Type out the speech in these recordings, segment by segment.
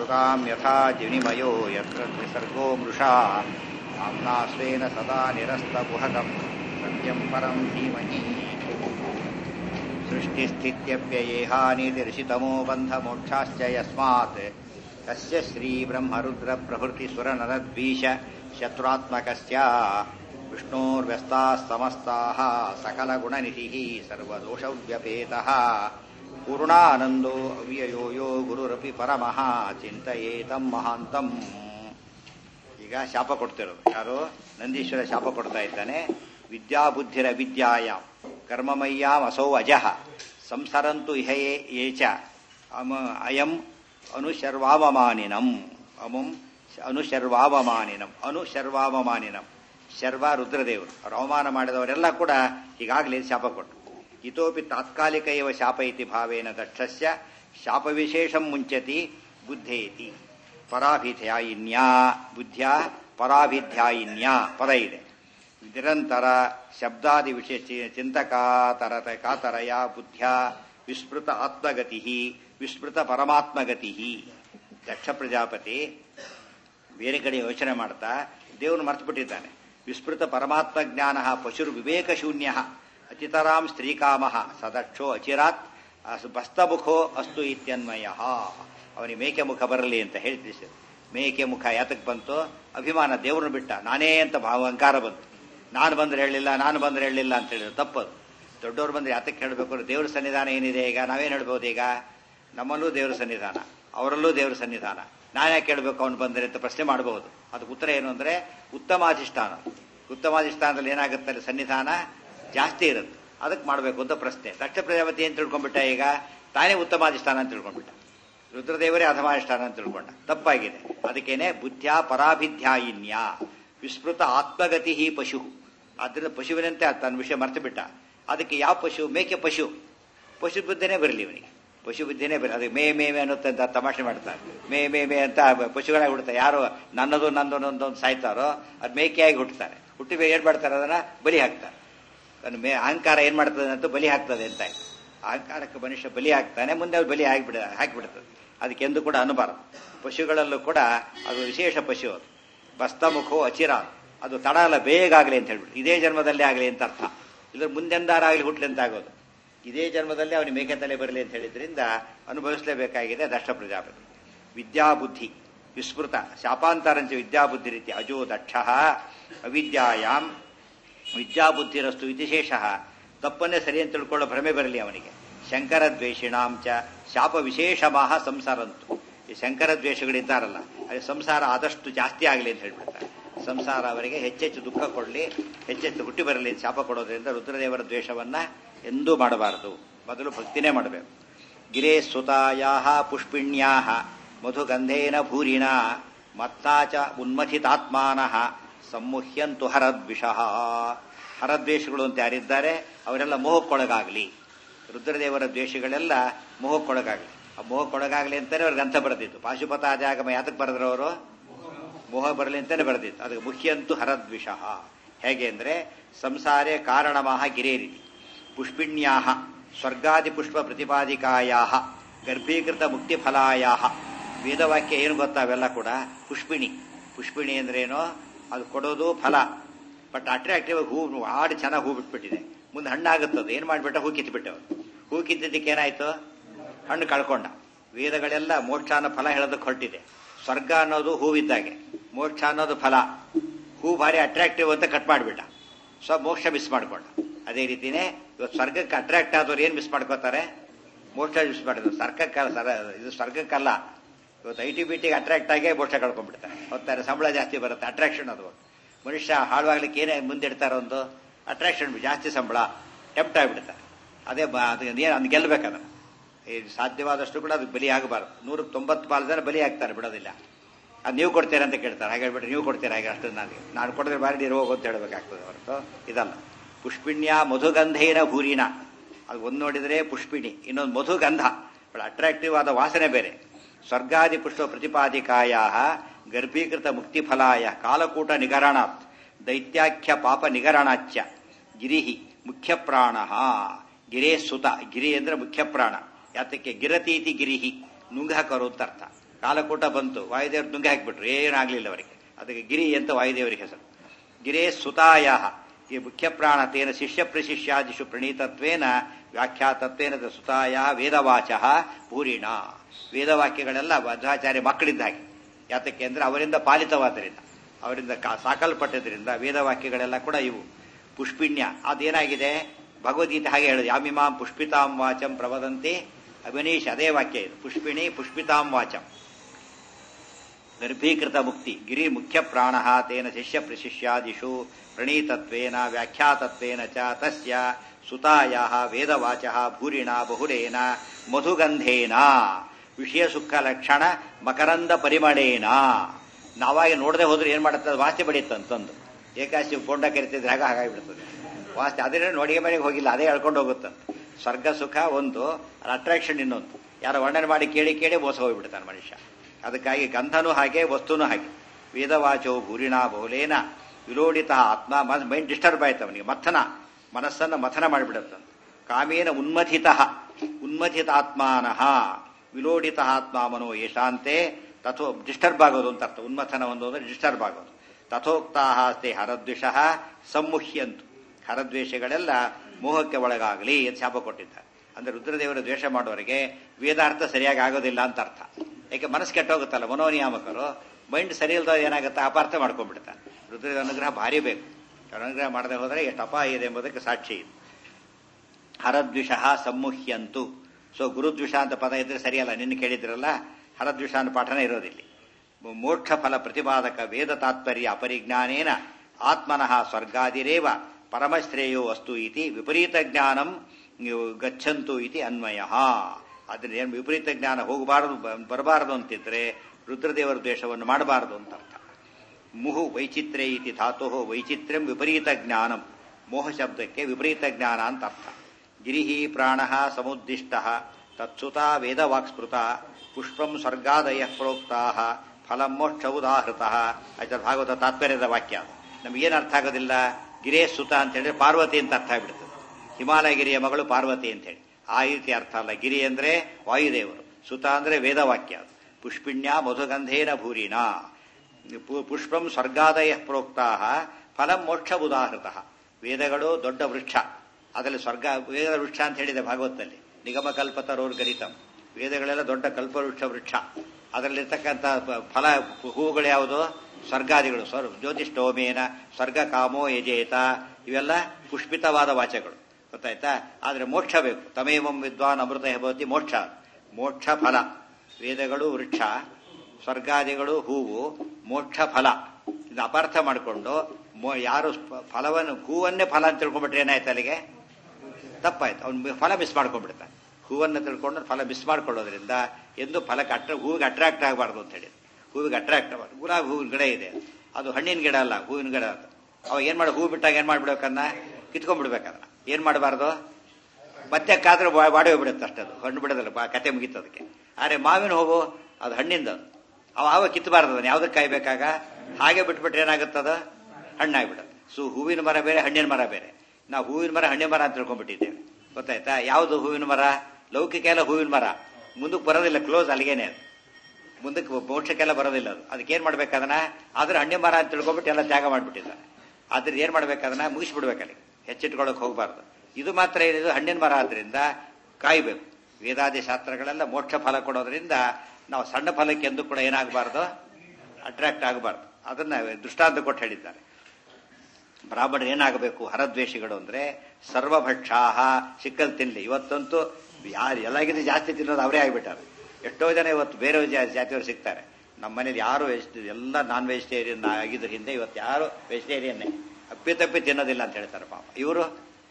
विनिमयसुतां यथा जिनिमयो यत्र निसर्गो मृषा आम्ना स्वेन सदा निरस्तकुहकम् सत्यं परं धीमहि सृष्टिस्थित्यप्ययेहानितिर्षितमो बन्धमोक्षाश्च यस्मात् तस्य श्रीब्रह्मरुद्रप्रभृतिसुरनरद्वीष शत्रुरात्मकस्य विष्णोर्व्यस्ताः समस्ताः सकलगुणनिधिः सर्वदोषव्यपेतः पूर्णानन्दो ಅವ್ಯಯೋ ಯೋ ಗುರುರಪಿ ಪರಮಃ ಚಿಂತಯೇತಂ ಮಹಾಂತಂ ಈಗ ಶಾಪ ಕೊಡ್ತಿರೋದು ಯಾರು ನಂದೀಶ್ವರ ಶಾಪ ಕೊಡ್ತಾ ಇದ್ದಾನೆ ವಿದ್ಯಾಬುದ್ಧಿರ ವಿದ್ಯಾಯಾಮ್ ಕರ್ಮಮಯ್ಯಾಂ ಅಸೌ ಅಜಃ ಸಂಸರಂತು ಇಹಯೇ ಏಚ ಅಮ ಅಯಂ ಅನುಶರ್ವಾವಮಾನಿನಂ ಅಮಂ ಅನುಶರ್ವಾವಮಾನಿನಂ ಅನುಶರ್ವಾವಮಾನಿನಂ ಶರ್ವ ರುದ್ರದೇವರು ಅವರು ಅವಮಾನ ಮಾಡಿದವರೆಲ್ಲ ಕೂಡ ಈಗಾಗಲೇ ಶಾಪ ಕೊಟ್ಟರು ಇತೋಪಿ ತಾತ್ಕಾಲಿಕ ಇವ ಶಾಪ ಇತಿ ಭಾವೇನ ದಕ್ಷಸ್ಯ ಶಾಪವಿಶೇಷಂ ಮುಂಚತಿ ಬುದ್ಧೇತಿ ಪರಾಭಿಧ್ಯಾಯಿನ್ಯಾ ಬುದ್ಧ್ಯ ಪರಾಭಿಧ್ಯಾಯಿನ್ಯಾ ಪದ ಇದೆ ನಿರಂತರ ಶಬ್ದಾದಿ ವಿಷಯ ಚಿಂತಕಾತರತ ಕಾತರಯ ಬುದ್ಧ್ಯ ವಿಸ್ಮೃತ ಆತ್ಮಗತಿ ವಿಸ್ಮೃತ ಪರಮಾತ್ಮಗತಿ ದಕ್ಷ ಪ್ರಜಾಪತಿ ಬೇರೆ ಕಡೆ ಯೋಚನೆ ಮಾಡ್ತಾ ದೇವನು ಮರ್ತುಬಿಟ್ಟಿದ್ದಾನೆ ವಿಸ್ಮೃತ ಪರಮಾತ್ಮ ಜ್ಞಾನ ಪಶುರ್ ವಿವೇಕ ಶೂನ್ಯ ಅಚಿತರಾಂ ಸ್ತ್ರೀಕಾಮ ಸದಕ್ಷೋ ಅಚಿರಾತ್ ಬಸ್ತಮುಖೋ ಅಸ್ತು ಇತ್ಯನ್ವಯ ಅವನಿಗೆ ಮೇಕೆ ಮುಖ ಬರಲಿ ಅಂತ ಹೇಳ್ತಿಸಿ ಮೇಕೆ ಮುಖ ಯಾತಕ್ಕೆ ಬಂತು ಅಭಿಮಾನ ದೇವ್ರನ್ನ ಬಿಟ್ಟ ನಾನೇ ಅಂತ ಭಾವ ಅಹಂಕಾರ ಬಂತು ನಾನು ಬಂದ್ರೆ ಹೇಳಲಿಲ್ಲ ನಾನು ಬಂದ್ರೆ ಹೇಳಲಿಲ್ಲ ಅಂತ ಹೇಳಿದ್ರು ತಪ್ಪದು ದೊಡ್ಡವ್ರು ಬಂದ್ರೆ ಯಾತಕ್ಕೆ ಹೇಳಬೇಕು ಅಂದ್ರೆ ದೇವ್ರ ಸನ್ನಿಧಾನ ಏನಿದೆ ಈಗ ನಾವೇನು ಹೇಳ್ಬೋದು ಈಗ ನಮ್ಮಲ್ಲೂ ದೇವ್ರ ಸನ್ನಿಧಾನ ಅವರಲ್ಲೂ ದೇವ್ರ ಸನ್ನಿಧಾನ ನಾನು ಯಾಕೆ ಕೇಳಬೇಕು ಅವನು ಬಂದರೆ ಅಂತ ಪ್ರಶ್ನೆ ಮಾಡಬಹುದು ಅದಕ್ಕೆ ಉತ್ತರ ಏನು ಅಂದ್ರೆ ಉತ್ತಮಾಧಿಷ್ಠಾನ ಉತ್ತಮಾಧಿಷ್ಠಾನದಲ್ಲಿ ಏನಾಗುತ್ತೆ ಅಲ್ಲಿ ಸನ್ನಿಧಾನ ಜಾಸ್ತಿ ಇರುತ್ತೆ ಅದಕ್ಕೆ ಮಾಡಬೇಕು ಅಂತ ಪ್ರಶ್ನೆ ದಕ್ಷ ಪ್ರಜಾಪತಿ ಏನು ತಿಳ್ಕೊಂಡ್ಬಿಟ್ಟ ಈಗ ತಾನೇ ಉತ್ತಮಾಧಿಷ್ಠಾನ ಅಂತ ತಿಳ್ಕೊಂಡ್ಬಿಟ್ಟ ರುದ್ರದೇವರೇ ಅಧಮಾಧಿಷ್ಠಾನ ಅಂತ ತಿಳ್ಕೊಂಡ ತಪ್ಪಾಗಿದೆ ಅದಕ್ಕೇನೆ ಬುದ್ಧ್ಯ ಪರಾಭಿಧ್ಯಾಯಿನ್ಯ ವಿಸ್ಮೃತ ಆತ್ಮಗತಿ ಪಶು ಆದ್ದರಿಂದ ಪಶುವಿನಂತೆ ತನ್ನ ವಿಷಯ ಮರ್ತು ಬಿಟ್ಟ ಅದಕ್ಕೆ ಯಾವ ಪಶು ಮೇಕೆ ಪಶು ಪಶು ಬುದ್ಧಿನೇ ಬರಲಿ ಇವನಿಗೆ ಪಶು ಬುದ್ಧಿನೇ ಬರಲಿ ಅದಕ್ಕೆ ಮೇ ಮೇ ಮೇ ಅನ್ನುತ್ತೆ ಅಂತ ತಮಾಷೆ ಮಾಡ್ತಾರೆ ಮೇ ಮೇ ಮೇ ಅಂತ ಪಶುಗಳಾಗಿ ಹುಡ್ತಾರೆ ಯಾರು ನನ್ನದು ನಂದು ನಂದೊಂದು ಸಾಯ್ತಾರೋ ಅದು ಮೇಕೆಯಾಗಿ ಹುಟ್ಟುತ್ತಾರೆ ಹುಟ್ಟಿ ಏನ್ ಮಾಡ್ತಾರೆ ಅದನ್ನ ಬಲಿ ಹಾಕ್ತಾರೆ ಮೇ ಅಹಂಕಾರ ಏನ್ ಮಾಡ್ತದೆ ಅಂತ ಬಲಿ ಹಾಕ್ತದೆ ಅಂತ ಅಹಂಕಾರಕ್ಕೆ ಮನುಷ್ಯ ಬಲಿ ಹಾಕ್ತಾನೆ ಮುಂದೆ ಅವ್ರು ಬಲಿ ಹಾಕಿಬಿಡ ಹಾಕಿಬಿಡ್ತದೆ ಅದಕ್ಕೆ ಎಂದು ಕೂಡ ಅನುಬಾರದು ಪಶುಗಳಲ್ಲೂ ಕೂಡ ಅದು ವಿಶೇಷ ಪಶು ಅದು ಬಸ್ತಮುಖೋ ಅಚಿರ ಅದು ತಡ ಅಲ್ಲ ಬೇಗ ಆಗಲಿ ಅಂತ ಹೇಳ್ಬಿಟ್ಟು ಇದೇ ಜನ್ಮದಲ್ಲೇ ಆಗಲಿ ಅಂತ ಅರ್ಥ ಇದ್ರ ಮುಂದೆಂದಾರಾಗಲಿ ಹುಟ್ಲಿ ಅಂತ ಆಗೋದು ಇದೇ ಜನ್ಮದಲ್ಲಿ ಅವನಿಗೆ ಮೇಕೆ ತಲೆ ಬರಲಿ ಅಂತ ಹೇಳಿದ್ರಿಂದ ಅನುಭವಿಸಲೇಬೇಕಾಗಿದೆ ದಕ್ಷ ಪ್ರಜಾಪತಿ ವಿದ್ಯಾಬುದ್ಧಿ ವಿಸ್ಮೃತ ಶಾಪಾಂತರಂಚ ವಿದ್ಯಾಬುದ್ಧಿ ರೀತಿ ಅಜೋ ದಕ್ಷ ಅವಿದ್ಯಾಯಾಮ್ ವಿದ್ಯಾಬುದ್ಧಿರಸ್ತು ವಿಶೇಷ ತಪ್ಪನ್ನೇ ಸರಿ ಅಂತ ತಿಳ್ಕೊಳ್ಳೋ ಭ್ರಮೆ ಬರಲಿ ಅವನಿಗೆ ಶಂಕರ ದ್ವೇಷಿಣಾಂಚ ಶಾಪ ವಿಶೇಷಮಾಹ ಸಂಸಾರಂತು ಈ ಶಂಕರ ದ್ವೇಷಗಳಿದ್ದಾರಲ್ಲ ಅದು ಸಂಸಾರ ಆದಷ್ಟು ಜಾಸ್ತಿ ಆಗಲಿ ಅಂತ ಹೇಳ್ಬಿಡ್ತಾರೆ ಸಂಸಾರ ಅವರಿಗೆ ಹೆಚ್ಚೆಚ್ಚು ದುಃಖ ಕೊಡಲಿ ಹೆಚ್ಚೆಚ್ಚು ಹುಟ್ಟಿ ಬರಲಿ ಶಾಪ ಕೊಡೋದ್ರಿಂದ ರುದ್ರದೇವರ ದ್ವೇಷವನ್ನ ಎಂದೂ ಮಾಡಬಾರದು ಮೊದಲು ಭಕ್ತಿನೇ ಮಾಡಬೇಕು ಗಿರೇ ಸುತಾಯಾ ಪುಷ್ಪಿಣ್ಯಾ ಮಧುಗಂಧೇನ ಭೂರಿಣ ಮತ್ತಾಚ ಉನ್ಮಥಿತಾತ್ಮಾನ ಸಂಮುಹ್ಯಂತು ಹರದ್ವಿಷಃ ಹರದ್ವೇಷಗಳು ಅಂತ ಯಾರಿದ್ದಾರೆ ಅವರೆಲ್ಲ ಮೋಹಕ್ಕೊಳಗಾಗಲಿ ರುದ್ರದೇವರ ದ್ವೇಷಗಳೆಲ್ಲ ಮೋಹಕ್ಕೊಳಗಾಗಲಿ ಆ ಮೋಹಕ್ಕೊಳಗಾಗಲಿ ಅಂತಾನೆ ಅವ್ರಿಗೆ ಗ್ರಂಥ ಬರೆದಿತ್ತು ಪಾಶುಪತಾಜಾಗಮ ಯಾತಕ್ಕೆ ಬರೆದ್ರು ಅವರು ಮೋಹ ಬರಲಿ ಅಂತಾನೆ ಬರೆದಿತ್ತು ಅದಕ್ಕೆ ಮುಖ್ಯಂತು ಹರದ್ವಿಷಃ ಹೇಗೆ ಅಂದ್ರೆ ಸಂಸಾರೇ ಕಾರಣಮಾಹ ಗಿರೇರಿ ಪುಷ್ಪಿಣ್ಯಾ ಸ್ವರ್ಗಾದಿ ಪುಷ್ಪ ಪ್ರತಿಪಾದಿಕಾಯಾ ಗರ್ಭೀಕೃತ ಮುಕ್ತಿಫಲಾಯಾ ವೇದವಾಕ್ಯ ಏನು ಗೊತ್ತಾ ಅವೆಲ್ಲ ಕೂಡ ಪುಷ್ಪಿಣಿ ಪುಷ್ಪಿಣಿ ಅಂದ್ರೇನು ಅದು ಕೊಡೋದು ಫಲ ಬಟ್ ಅಟ್ರಾಕ್ಟಿವ್ ಹೂ ಆಡು ಚೆನ್ನಾಗಿ ಹೂ ಬಿಟ್ಬಿಟ್ಟಿದೆ ಮುಂದೆ ಹಣ್ಣಾಗುತ್ತದೆ ಏನ್ ಮಾಡ್ಬಿಟ್ಟ ಹೂ ಕಿತ್ಬಿಟ್ಟವು ಹೂ ಕಿತ್ತಿದ್ದಕ್ಕೆ ಏನಾಯ್ತು ಹಣ್ಣು ಕಳ್ಕೊಂಡ ವೇದಗಳೆಲ್ಲ ಮೋಕ್ಷ ಅನ್ನೋ ಫಲ ಹೇಳೋದಕ್ಕೆ ಹೊರಟಿದೆ ಸ್ವರ್ಗ ಅನ್ನೋದು ಹೂವಿದ್ದಾಗೆ ಮೋಕ್ಷ ಅನ್ನೋದು ಫಲ ಹೂ ಭಾರಿ ಅಟ್ರಾಕ್ಟಿವ್ ಅಂತ ಕಟ್ ಮಾಡಿಬಿಟ್ಟ ಸೊ ಮೋಕ್ಷ ಮಿಸ್ ಮಾಡ್ಕೊಂಡ ಅದೇ ರೀತಿನೇ ಇವತ್ತು ಸ್ವರ್ಗಕ್ಕೆ ಅಟ್ರಾಕ್ಟ್ ಆದವ್ರು ಏನ್ ಮಿಸ್ ಮಾಡ್ಕೋತಾರೆ ಮೋಕ್ಷ ಮಿಸ್ ಮಾಡಿದ್ರು ಸರ್ಗಕ್ಕಲ್ಲ ಸರ ಇದು ಸ್ವರ್ಗಕ್ಕಲ್ಲ ಇವತ್ತು ಐ ಟಿ ಬಿ ಟಿಗೆ ಅಟ್ರಾಕ್ಟ್ ಆಗಿ ಮೋಕ್ಷ ಕಳ್ಕೊಂಡ್ಬಿಡ್ತಾರೆ ಹೋಗ್ತಾರೆ ಸಂಬಳ ಜಾಸ್ತಿ ಬರುತ್ತೆ ಅಟ್ರಾಕ್ಷನ್ ಅದು ಮನುಷ್ಯ ಹಾಳುವಾಗ್ಲಿಕ್ಕೆ ಏನೇ ಮುಂದಿಡ್ತಾರ ಒಂದು ಅಟ್ರಾಕ್ಷನ್ ಜಾಸ್ತಿ ಸಂಬಳ ಟೆಂಪ್ಟ್ ಆಗಿಬಿಡ್ತಾರೆ ಅದೇ ಏನು ಅದ್ ಗೆಲ್ಬೇಕದ ಸಾಧ್ಯವಾದಷ್ಟು ಕೂಡ ಅದಕ್ಕೆ ಬಲಿ ಆಗಬಾರ್ದು ನೂರಕ್ಕೆ ತೊಂಬತ್ತು ಪಾಲು ಜನ ಬಲಿ ಆಗ್ತಾರೆ ಬಿಡೋದಿಲ್ಲ ಅದು ನೀವು ಕೊಡ್ತೀರಾ ಅಂತ ಕೇಳ್ತಾರೆ ಹಾಗೆ ಹೇಳ್ಬಿಟ್ರೆ ನೀವು ಕೊಡ್ತೀರಾ ಹಾಗೆ ಅಷ್ಟು ನನಗೆ ನಾನು ಕೊಡಿದ್ರೆ ಬಾರಿ ನೀರು ಹೋಗು ಅಂತ ಹೇಳ್ಬೇಕಾಗ್ತದೆ ಹೊರತು ಇದಲ್ಲ ಪುಷ್ಪಿಣ್ಯ ಮಧುಗಂಧೇನ ಭೂರಿಣ ಅದು ಒಂದು ನೋಡಿದ್ರೆ ಪುಷ್ಪಿಣಿ ಇನ್ನೊಂದು ಮಧುಗಂಧ ಬಹಳ ಅಟ್ರಾಕ್ಟಿವ್ ಆದ ವಾಸನೆ ಬೇರೆ ಸ್ವರ್ಗಾದಿ ಪುಷ್ಪ ಪ್ರತಿಪಾದಿಕಾಯ ಗರ್ಭೀಕೃತ ಮುಕ್ತಿಫಲಾಯ ಕಾಲಕೂಟ ನಿಗರಣಾತ್ ದೈತ್ಯಾಖ್ಯ ಪಾಪ ನಿಗರಣಾಚ್ಯ ಗಿರಿಹಿ ಮುಖ್ಯ ಪ್ರಾಣ ಗಿರೇ ಸುತ ಗಿರಿ ಅಂದ್ರೆ ಮುಖ್ಯ ಪ್ರಾಣ ಯಾತಕ್ಕೆ ಗಿರತೀತಿ ಗಿರಿಹಿ ನುಂಗಕರು ಅಂತ ಅರ್ಥ ಕಾಲಕೂಟ ಬಂತು ವಾಯುದೇವರು ನುಂಗಿ ಹಾಕಿಬಿಟ್ರು ಏನಾಗ್ಲಿಲ್ಲ ಅವರಿಗೆ ಅದಕ್ಕೆ ಗಿರಿ ಅಂತ ವಾಯುದೇವರಿಗೆ ಹೆಸರು ಗಿರೇ ಸುತಾಯ ಈ ಮುಖ್ಯ ಪ್ರಾಣ ತೇನ ಶಿಷ್ಯ ಪ್ರಶಿಷ್ಯಾದಿಷು ಪ್ರಣೀತತ್ವೇನ ವ್ಯಾಖ್ಯಾತತ್ವೇನ ತ ಸುತಾಯ ವೇದವಾಚ ಭೂರಿಣ ವೇದವಾಕ್ಯಗಳೆಲ್ಲ ಮಧ್ವಾಚಾರ್ಯ ಮಕ್ಕಳಿದ್ದ ಹಾಗೆ ಯಾತಕ್ಕೆ ಅಂದ್ರೆ ಅವರಿಂದ ಪಾಲಿತವಾದ್ದರಿಂದ ಅವರಿಂದ ಕಾ- ಸಾಕಲ್ಪಟ್ಟದ್ರಿಂದ ವೇದವಾಕ್ಯಗಳೆಲ್ಲ ಕೂಡ ಇವು ಪುಷ್ಪಿಣ್ಯ ಅದೇನಾಗಿದೆ ಭಗವದ್ಗೀತೆ ಹಾಗೆ ಹೇಳುದು ಯಾಮಿಮಾಂ ಪುಷ್ಪಿತಾಂ ವಾಚಂ ಪ್ರವದಂತೆ ಅಭಿನೀಶ್ ಅದೇ ವಾಕ್ಯ ಇದು ಪುಷ್ಪಿಣಿ ಪುಷ್ಪಿತಾಂ ವಾಚಂ ಗರ್ಭೀಕೃತ ಮುಕ್ತಿ ಗಿರಿ ಮುಖ್ಯ ಪ್ರಾಣ ತೇನ ಶಿಷ್ಯ ಪ್ರಶಿಷ್ಯಾದಿಷು ಪ್ರಣೀತತ್ವೇನ ವ್ಯಾಖ್ಯಾತತ್ವೇನ ಚ ತಸ್ಯ ಸುತಾಯ ವೇದವಾಚ ಭೂರಿಣ ಬಹುರೇನ ಮಧುಗಂಧೇನ ವಿಷಯ ಸುಖ ಲಕ್ಷಣ ಮಕರಂದ ಪರಿಮಳೇನ ನಾವಾಗಿ ನೋಡದೆ ಹೋದ್ರೆ ಏನ್ ಮಾಡುತ್ತೆ ಅದು ವಾಸನೆ ಬಡಿಯುತ್ತಂತಂದು ಏಕಾಶಿ ಬೋಂಡ ಕರಿತಿದ್ರೆ ಆಗ ಹಾಗಾಗಿಬಿಡ್ತದೆ ವಾಸನೆ ಅದೇ ನೋಡಿಗೆ ಮನೆಗೆ ಹೋಗಿಲ್ಲ ಅದೇ ಹೇಳ್ಕೊಂಡು ಹೋಗುತ್ತಂತೆ ಸ್ವರ್ಗ ಸುಖ ಒಂದು ಅಟ್ರಾಕ್ಷನ್ ಇನ್ನೊಂದು ಯಾರೋ ವರ್ಣನೆ ಮಾಡಿ ಕೇಳಿ ಕೇಳಿ ಮೋಸ ಹೋಗ್ಬಿಡ್ತಾನೆ ಮನುಷ್ಯ ಅದಕ್ಕಾಗಿ ಗಂಧನೂ ಹಾಗೆ ವಸ್ತುನೂ ಹಾಗೆ ವೇದವಾಚೋ ಭೂರಿಣ ಬಹುಲೇನ ವಿಲೋಡಿತ ಆತ್ಮ ಮೈಂಡ್ ಡಿಸ್ಟರ್ಬ್ ಆಯ್ತು ಅವನಿಗೆ ಮಥನ ಮನಸ್ಸನ್ನು ಮಥನ ಮಾಡಿಬಿಡುತ್ತಂತೆ ಕಾಮೇನ ಉನ್ಮಥಿತ ಉನ್ಮಥಿತ ಆತ್ಮಾನಃ ವಿಲೋಡಿತ ಆತ್ಮ ಮನೋ ಯಶಾಂತೆ ತಥೋ ಡಿಸ್ಟರ್ಬ್ ಆಗೋದು ಅಂತ ಅರ್ಥ ಉನ್ಮಥನ ಒಂದು ಅಂದ್ರೆ ಡಿಸ್ಟರ್ಬ್ ಆಗೋದು ತಥೋಕ್ತಾಸ್ತೆ ಹರದ್ವಿಷಃ ಸಮ್ಮುಹ್ಯಂತು ಹರದ್ವೇಷಗಳೆಲ್ಲ ಮೋಹಕ್ಕೆ ಒಳಗಾಗಲಿ ಅಂತ ಶಾಪ ಕೊಟ್ಟಿದ್ದಾರೆ ಅಂದ್ರೆ ರುದ್ರದೇವರ ದ್ವೇಷ ಮಾಡುವವರಿಗೆ ವೇದಾರ್ಥ ಸರಿಯಾಗಿ ಆಗೋದಿಲ್ಲ ಅಂತ ಅರ್ಥ ಯಾಕೆ ಮನಸ್ಸು ಕೆಟ್ಟೋಗುತ್ತಲ್ಲ ಮನೋನಿಯಾಮಕರು ಮೈಂಡ್ ಸರಿ ಇಲ್ದ ಏನಾಗುತ್ತೆ ಅಪಾರ್ಥ ಮಾಡ್ಕೊಂಡ್ಬಿಡ್ತಾರೆ ರುದ್ರದೇವ ಅನುಗ್ರಹ ಭಾರಿ ಬೇಕು ಅವ್ರ ಅನುಗ್ರಹ ಮಾಡದೆ ಹೋದರೆ ಎಷ್ಟು ಅಪಾಯ ಇದೆ ಎಂಬುದಕ್ಕೆ ಸಾಕ್ಷಿ ಇದು ಹರದ್ವಿಷಃ ಸಮ್ಮುಹ್ಯಂತು ಸೊ ಗುರುದ್ವಿಷ ಅಂತ ಪದ ಇದ್ರೆ ಸರಿಯಲ್ಲ ನಿನ್ನ ಕೇಳಿದ್ರಲ್ಲ ಹರದ್ವಿಷ ಅಂತ ಪಾಠನೇ ಇರೋದಿಲ್ಲಿ ಮೋಕ್ಷ ಫಲ ಪ್ರತಿಪಾದಕ ವೇದ ತಾತ್ಪರ್ಯ ಅಪರಿಜ್ಞಾನೇನ ಆತ್ಮನಃ ಸ್ವರ್ಗಾದಿರೇವ ಪರಮಶ್ರೇಯೋ ಅಸ್ತು ಇತಿ ವಿಪರೀತ ಜ್ಞಾನಂ ಗಚ್ಚಂತು ಇತಿ ಅನ್ವಯ ಅದನ್ನ ಏನು ವಿಪರೀತ ಜ್ಞಾನ ಹೋಗಬಾರದು ಬರಬಾರದು ಅಂತಿದ್ರೆ ರುದ್ರದೇವರ ದ್ವೇಷವನ್ನು ಮಾಡಬಾರದು ಅಂತ ಅರ್ಥ ಮುಹು ವೈಚಿತ್ರ್ಯ ಇತಿ ಧಾತು ವೈಚಿತ್ರ್ಯಂ ವಿಪರೀತ ಜ್ಞಾನಂ ಮೋಹ ಶಬ್ದಕ್ಕೆ ವಿಪರೀತ ಜ್ಞಾನ ಅಂತ ಅರ್ಥ ಗಿರಿಹಿ ಪ್ರಾಣ ಸಮುದ್ದಿಷ್ಟ ತತ್ಸುತ ವೇದವಾಕ್ಸ್ಮೃತ ಪುಷ್ಪಂ ಸ್ವರ್ಗಾದಯ ಪ್ರೋಕ್ತಾ ಫಲಂ ಮೋಕ್ಷ ಉದಾಹೃತ ಆಯ್ತಾ ಭಾಗವತ ತಾತ್ಪರ್ಯದ ವಾಕ್ಯ ಅದು. ನಮಗೇನು ಅರ್ಥ ಆಗೋದಿಲ್ಲ ಗಿರೇ ಸುತ ಅಂತ ಹೇಳಿದ್ರೆ ಪಾರ್ವತಿ ಅಂತ ಅರ್ಥ ಆಗ್ಬಿಡ್ತದೆ ಹಿಮಾಲಯ ಗಿರಿಯ ಮಗಳು ಪಾರ್ವತಿ ಅಂತ ಹೇಳಿ ಆ ರೀತಿ ಅರ್ಥ ಅಲ್ಲ ಗಿರಿ ಅಂದ್ರೆ ವಾಯುದೇವರು ಸುತ ಅಂದ್ರೆ ವೇದವಾಕ್ಯ ಅದು. ಪುಷ್ಪಿಣ್ಯ ಮಧುಗಂಧೇನ ಭೂರಿನ ಪು- ಪುಷ್ಪಂ ಸ್ವರ್ಗಾದಯ ಪ್ರೋಕ್ತಾ ಫಲಂ ಮೋಕ್ಷ ಉದಾಹೃತ ವೇದಗಳು ದೊಡ್ಡ ವೃಕ್ಷ ಅದರಲ್ಲಿ ಸ್ವರ್ಗ ವೇದ ವೃಕ್ಷ ಅಂತ ಹೇಳಿದೆ ಭಾಗವತದಲ್ಲಿ ನಿಗಮ ಕಲ್ಪತರೋರ್ ಗರಿತಂ ವೇದಗಳೆಲ್ಲ ದೊಡ್ಡ ಕಲ್ಪವೃಕ್ಷ ವೃಕ್ಷ ಅದರಲ್ಲಿರ್ತಕ್ಕಂಥ ಪ- ಫಲ ಹೂವುಗಳು ಯಾವುದು ಸ್ವರ್ಗಾದಿಗಳು ಸ್ವರ್ ಜ್ಯೋತಿಷ್ಠೋಮೇನ ಸ್ವರ್ಗ ಕಾಮೋ ಯಜೇತ ಇವೆಲ್ಲ ಪುಷ್ಪಿತವಾದ ವಾಚಗಳು ಗೊತ್ತಾಯ್ತಾ ಆದ್ರೆ ಮೋಕ್ಷ ಬೇಕು ತಮೇವಂ ವಿದ್ವಾನ್ ಅಮೃತ ಭವತಿ ಮೋಕ್ಷ ಮೋಕ್ಷ ಫಲ ವೇದಗಳು ವೃಕ್ಷ ಸ್ವರ್ಗಾದಿಗಳು ಹೂವು ಮೋಕ್ಷ ಫಲ ಇದು ಅಪಾರ್ಥ ಮಾಡಿಕೊಂಡು ಮೋ- ಯಾರು ಸ್ಪ- ಫಲವನ್ನು ಹೂವನ್ನೇ ಫಲ ಅಂತ ತಿಳ್ಕೊಂಡ್ಬಿಟ್ರೆ ಏನಾಯ್ತು ಅಲ್ಲಿಗೆ ತಪ್ಪಾಯ್ತು ಅವ್ನು ಫಲ ಮಿಸ್ ಮಾಡ್ಕೊಂಡ್ಬಿಡ್ತಾನೆ ಹೂವನ್ನು ತಿಳ್ಕೊಂಡು ಫಲ ಮಿಸ್ ಮಾಡ್ಕೊಳ್ಳೋದ್ರಿಂದ ಎಂದು ಫಲಕ್ಕೆ ಅಟ್ರ ಹೂವಿಗೆ ಅಟ್ರಾಕ್ಟ್ ಆಗಬಾರ್ದು ಅಂತ ಹೇಳಿ ಹೂವಿಗೆ ಅಟ್ರಾಕ್ಟ್ ಆಗಬಾರ್ದು ಗುಲಾಬಿ ಹೂವಿನ ಗಿಡ ಇದೆ ಅದು ಹಣ್ಣಿನ ಗಿಡ ಅಲ್ಲ ಹೂವಿನ ಗಿಡ ಅದು ಅವಾಗ ಏನ್ ಮಾಡಿ ಹೂ ಬಿಟ್ಟಾಗ ಏನ್ ಮಾಡ್ಬಿಡ್ಬೇಕನ್ನ ಕಿತ್ಕೊಂಡ್ಬಿಡ್ಬೇಕನ್ನ ಏನ್ ಮಾಡಬಾರ್ದು ಮತ್ತೆ ಕಾದ್ರೆ ಬಾಡಿ ಹೋಗ್ಬಿಡುತ್ತೆ ಅಷ್ಟದು ಹಣ್ಣು ಬಿಡೋದಿಲ್ಲ ಬಾ ಕತೆ ಮುಗೀತು ಅದಕ್ಕೆ ಆದ್ರೆ ಮಾವಿನ ಹೂವು ಅದು ಹಣ್ಣಿಂದ ಅದು. ಅವ ಅವ ಕಿತ್ತಬಾರ್ದು ಅದನ್ನ ಯಾವ್ದಕ್ಕೆ ಕಾಯ್ಬೇಕಾಗ ಹಾಗೆ ಬಿಟ್ಬಿಟ್ರೆ ಏನಾಗುತ್ತದ ಹಣ್ಣಾಗ್ಬಿಡುತ್ತೆ ಸೊ ಹೂವಿನ ಮರ ಬೇರೆ ಹಣ್ಣಿನ ಮರ ಬೇರೆ ನಾವು ಹೂವಿನ ಮರ ಹಣ್ಣಿನ ಮರ ಅಂತ ತಿಳ್ಕೊಂಡ್ಬಿಟ್ಟಿದ್ದೇವೆ ಗೊತ್ತಾಯ್ತಾ ಯಾವುದು ಹೂವಿನ ಮರ ಲೌಕಿಕ ಎಲ್ಲ ಹೂವಿನ ಮರ ಮುಂದಕ್ಕೆ ಬರೋದಿಲ್ಲ ಕ್ಲೋಸ್ ಅಲ್ಲಿಗೇನೆ ಅದು ಮುಂದಕ್ಕೆ ಮೋಕ್ಷಕ್ಕೆಲ್ಲ ಬರೋದಿಲ್ಲ ಅದು ಅದಕ್ಕೆ ಏನ್ ಮಾಡ್ಬೇಕದನ್ನ ಆದ್ರೆ ಹಣ್ಣಿನ ಮರ ಅಂತ ತಿಳ್ಕೊಂಡ್ಬಿಟ್ಟು ಎಲ್ಲ ತ್ಯಾಗ ಮಾಡ್ಬಿಟ್ಟಿದ್ದಾರೆ ಆದ್ರೆ ಏನ್ ಮಾಡ್ಬೇಕದನ್ನ ಮುಗಿಸ್ಬಿಡ್ಬೇಕಲ್ಲಿ ಹೆಚ್ಚಿಟ್ಕೊಳಕ್ ಹೋಗ್ಬಾರ್ದು ಇದು ಮಾತ್ರ ಏನಿದು ಹಣ್ಣಿನ ಮರ ಆದ್ರಿಂದ ಕಾಯ್ಬೇಕು ವೇದಾದಿ ಶಾಸ್ತ್ರಗಳೆಲ್ಲ ಮೋಕ್ಷ ಫಲ ಕೊಡೋದ್ರಿಂದ ನಾವು ಸಣ್ಣ ಫಲಕ್ಕೆ ಎಂದು ಕೂಡ ಏನಾಗಬಾರ್ದು ಅಟ್ರಾಕ್ಟ್ ಆಗಬಾರ್ದು ಅದನ್ನ ದೃಷ್ಟಾಂತ ಕೊಟ್ಟು ಹೇಳಿದ್ದಾರೆ ಬ್ರಾಹ್ಮಣರು ಏನಾಗಬೇಕು ಹರದ್ವೇಷಿಗಳು ಅಂದ್ರೆ ಸರ್ವಭಕ್ಷಾಹ ಸಿಕ್ಕಲ್ ತಿನ್ಲಿ ಇವತ್ತಂತೂ ಯಾರು ಎಲ್ಲಾಗಿದ್ದು ಜಾಸ್ತಿ ತಿನ್ನೋದು ಅವರೇ ಆಗಿಬಿಟ್ಟಾರೆ ಎಷ್ಟೋ ಜನ ಇವತ್ತು ಬೇರೆ ಜಾ- ಜಾತಿಯವರು ಸಿಗ್ತಾರೆ ನಮ್ಮ ಮನೇಲಿ ಯಾರು ವೆಜ್ ಎಲ್ಲ ನಾನ್ ವೆಜಿಟೇರಿಯನ್ ಆಗಿದ್ರ ಹಿಂದೆ ಇವತ್ತು ಯಾರು ವೆಜಿಟೇರಿಯನ್ನೇ ಅಪ್ಪಿತಪ್ಪಿ ತಿನ್ನೋದಿಲ್ಲ ಅಂತ ಹೇಳ್ತಾರೆ ಪಾಪ ಇವರು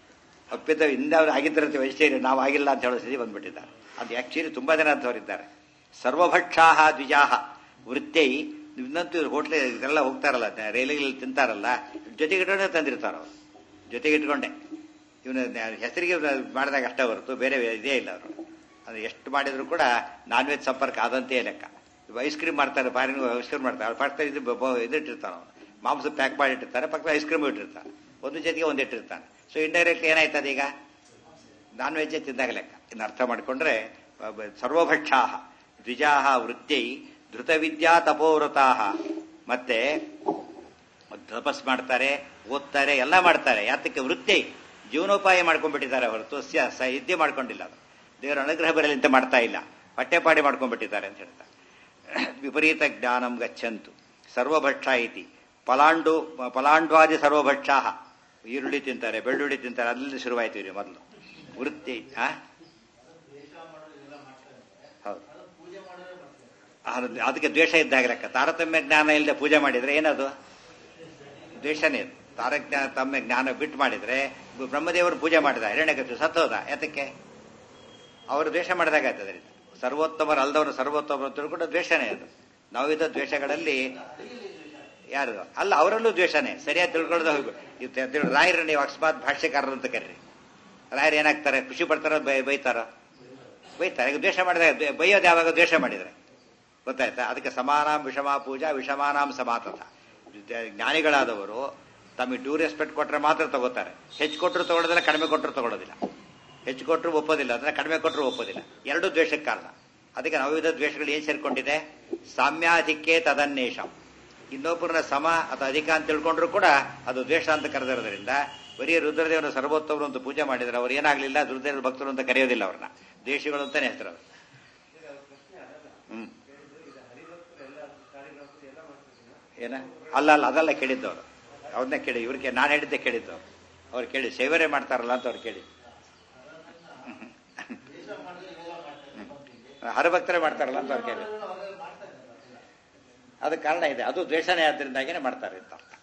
ಅಪ್ಪಿತ ಹಿಂದೆ ಅವ್ರು ಆಗಿದ್ರಂತೆ ವೆಜಿಟೇರಿಯನ್ ನಾವು ಆಗಿಲ್ಲ ಅಂತ ಹೇಳೋ ಸ್ಥಿತಿ ಬಂದ್ಬಿಟ್ಟಿದ್ದಾರೆ ಅದು ಆಕ್ಚುಲಿ ತುಂಬಾ ಜನ ಅಂತವರಿದ್ದಾರೆ ಸರ್ವಭಕ್ಷಾಹ ದ್ವಿಜಾಹ ವೃತ್ತೈ ಇನ್ನಂತೂ ಹೋಟ್ಲ್ ಇದೆಲ್ಲ ಹೋಗ್ತಾರಲ್ಲ ರೈಲಿಗೆ ತಿಂತಾರಲ್ಲ ಜೊತೆಗಿಟ್ಕೊಂಡೆ ತಂದಿರ್ತಾರ ಅವ್ರು ಜೊತೆಗಿಟ್ಕೊಂಡೆ ಇವನು ಹೆಸರಿಗೆ ಮಾಡಿದಾಗ ಅಷ್ಟೇ ಹೊರತು ಬೇರೆ ಇದೇ ಇಲ್ಲ ಅವರು ಅದು ಎಷ್ಟು ಮಾಡಿದ್ರು ಕೂಡ ನಾನ್ ವೆಜ್ ಸಂಪರ್ಕ ಆದಂತೆ ಲೆಕ್ಕ ಐಸ್ ಕ್ರೀಮ್ ಮಾಡ್ತಾರೆ ಬಾರಿನ ಐಸ್ ಕ್ರೀಮ್ ಮಾಡ್ತಾರೆ ಅವ್ರು ಪಕ್ಕದಲ್ಲಿ ಇದು ಬ- ಬ- ಇದಿಟ್ಟಿರ್ತಾನೆ ಅವನು ಮಾಂಸ ಪ್ಯಾಕ್ ಮಾಡಿ ಇಟ್ಟಿರ್ತಾರೆ ಪಕ್ಕದ ಐಸ್ ಕ್ರೀಮ್ ಇಟ್ಟಿರ್ತಾನೆ ಒಂದು ಜೊತೆಗೆ ಒಂದು ಇಟ್ಟಿರ್ತಾನೆ ಸೊ ಇಂಡೈರೆಕ್ಟ್ ಏನಾಯ್ತದ ಈಗ ನಾನ್ ವೆಜ್ ತಿಂದಾಗ ಲೆಕ್ಕ ಇನ್ನು ಅರ್ಥ ಮಾಡಿಕೊಂಡ್ರೆ ಬ- ಬ- ಸರ್ವಭಕ್ಷಾಹ ದ್ವಿಜಾಹ ವೃತ್ತೈ ಧೃತ ವಿದ್ಯಾ ತಪೋವ್ರತಾಹ ಮತ್ತೆ ತಪಸ್ ಮಾಡ್ತಾರೆ ಓದ್ತಾರೆ ಎಲ್ಲ ಮಾಡ್ತಾರೆ ಯಾತಕ್ಕೆ ವೃತ್ತಿ ಜೀವನೋಪಾಯ ಮಾಡ್ಕೊಂಡ್ಬಿಟ್ಟಿದ್ದಾರೆ ಹೊರತು ಸ- ಸಾಹಿತ್ಯ ಮಾಡ್ಕೊಂಡಿಲ್ಲ ಅದು ದೇವರ ಅನುಗ್ರಹ ಬರಲಿ ಅಂತ ಮಾಡ್ತಾ ಇಲ್ಲ ಪಠ್ಯಪಾಠಿ ಮಾಡ್ಕೊಂಡ್ಬಿಟ್ಟಿದ್ದಾರೆ ಅಂತ ಹೇಳ್ತಾರೆ ವಿಪರೀತ ಜ್ಞಾನಂ ಗಚ್ಚಂತು ಸರ್ವಭಕ್ಷ ಇತಿ ಪಲಾಂಡು ಪಲಾಂಡ್ವಾದಿ ಸರ್ವಭಕ್ಷಾ ಈರುಳ್ಳಿ ತಿಂತಾರೆ ಬೆಳ್ಳುಳ್ಳಿ ತಿಂತಾರೆ ಅಲ್ಲಿ ಶುರುವಾಯ್ತು ಇವ್ರಿಗೆ ಮೊದಲು ವೃತ್ತಿ ಆ? ಹೌದು ಅದು- ಅದಕ್ಕೆ ದ್ವೇಷ ಇದ್ದಾಗ ಲೆಕ್ಕ ತಾರತಮ್ಯ ಜ್ಞಾನ ಇಲ್ಲದೆ ಪೂಜೆ ಮಾಡಿದ್ರೆ ಏನದು ದ್ವೇಷನೇ ಅದು ತಾರಜ್ಞಾನ ತಮ್ಮ ಜ್ಞಾನ ಬಿಟ್ಟು ಮಾಡಿದ್ರೆ ಬ್ರಹ್ಮದೇವರು ಪೂಜೆ ಮಾಡಿದ ಹಿರಣ್ಯಕಟ್ಟು ಸತ್ತೋದ ಯಾತಕ್ಕೆ ಅವರು ದ್ವೇಷ ಮಾಡಿದಾಗ ಆಯ್ತದೆ ಸರ್ವೋತ್ತಮರು ಅಲ್ದವರು ಸರ್ವೋತ್ತಮರು ತಿಳ್ಕೊಂಡು ದ್ವೇಷನೇ ಅದು ನಾವಿದ್ದ ದ್ವೇಷಗಳಲ್ಲಿ ಯಾರು ಅಲ್ಲ ಅವರಲ್ಲೂ ದ್ವೇಷನೇ ಸರಿಯಾಗಿ ತಿಳ್ಕೊಳ್ಳೋದು ಹೋಗ್ಬಿಟ್ಟು ರಾಯರು ನೀವು ಅಕಸ್ಮಾತ್ ಭಾಷ್ಯಕಾರರು ಅಂತ ಕರೀರಿ ರಾಯರು ಏನಾಗ್ತಾರೆ ಖುಷಿ ಪಡ್ತಾರೋ ಬೈ ಬೈತಾರೋ ಬೈತಾರೆ ಈಗ ದ್ವೇಷ ಮಾಡಿದಾಗ ದ್ವೇ- ಬೈಯೋದು ಯಾವಾಗ ದ್ವೇಷ ಮಾಡಿದ್ರೆ ಗೊತ್ತಾಯ್ತಾ ಅದಕ್ಕೆ ಸಮಾನಾಂ ವಿಷಮ ಪೂಜಾ ವಿಷಮಾನಾಂ ಸಮಾತತ ಜ್ಞಾನಿಗಳಾದವರು ತಮಗೆ ಡ್ಯೂ ರೆಸ್ಪೆಕ್ಟ್ ಕೊಟ್ಟರೆ ಮಾತ್ರ ತಗೋತಾರೆ ಹೆಚ್ಚು ಕೊಟ್ಟರು ತಗೊಳ್ಳೋದಿಲ್ಲ ಕಡಿಮೆ ಕೊಟ್ಟರು ತಗೊಳ್ಳೋದಿಲ್ಲ ಹೆಚ್ಚು ಕೊಟ್ಟರು ಒಪ್ಪೋದಿಲ್ಲ ಅಂದ್ರೆ ಕಡಿಮೆ ಕೊಟ್ಟರು ಒಪ್ಪೋದಿಲ್ಲ ಎರಡೂ ದ್ವೇಷಕ್ಕೆ ಕಾರಣ ಅದಕ್ಕೆ ನವವಿಧ ದ್ವೇಷಗಳು ಏನ್ ಸೇರ್ಕೊಂಡಿದೆ ಸಾಮ್ಯಾಧಿಕ್ಕೆ ತದನ್ನೇಷಂ ಇನ್ನೊಬ್ಬರನ್ನ ಸಮ ಅಥವಾ ಅಧಿಕ ಅಂತ ತಿಳ್ಕೊಂಡ್ರು ಕೂಡ ಅದು ದ್ವೇಷ ಅಂತ ಕರೆದಿರೋದ್ರಿಂದ ಬರೀ ರುದ್ರದೇವರ ಸರ್ವೋತ್ತಮರು ಅಂತ ಪೂಜೆ ಮಾಡಿದ್ರೆ ಅವ್ರು ಏನಾಗ್ಲಿಲ್ಲ ರುದ್ರದೇವರ ಭಕ್ತರು ಅಂತ ಕರೆಯೋದಿಲ್ಲ ಅವ್ರನ್ನ ದೇಶಿಗಳು ಅಂತಾನೆ ಹೆಸರು ಅವ್ರು. ಹ್ಮ್ ಏನ ಅಲ್ಲ ಅಲ್ಲ ಅದೆಲ್ಲ ಕೇಳಿದ್ದವ್ರು ಅವ್ರನ್ನೇ ಕೇಳಿ ಇವ್ರಿಗೆ ನಾನು ಹೇಳಿದ್ದೆ ಕೇಳಿದ್ದು ಅವ್ರು ಕೇಳಿ ಸೇವನೆ ಮಾಡ್ತಾರಲ್ಲ ಅಂತ ಅವ್ರು ಕೇಳಿ ಹರಭಕ್ತರೇ ಮಾಡ್ತಾರಲ್ಲ ಅಂತ ಅವ್ರು ಕೇಳಿ ಅದಕ್ಕೆ ಕಾರಣ ಇದೆ ಅದು ದ್ವೇಷನೇ ಆದ್ರಿಂದಾಗೇನೆ ಮಾಡ್ತಾರೆ ಅಂತ ಅರ್ಥ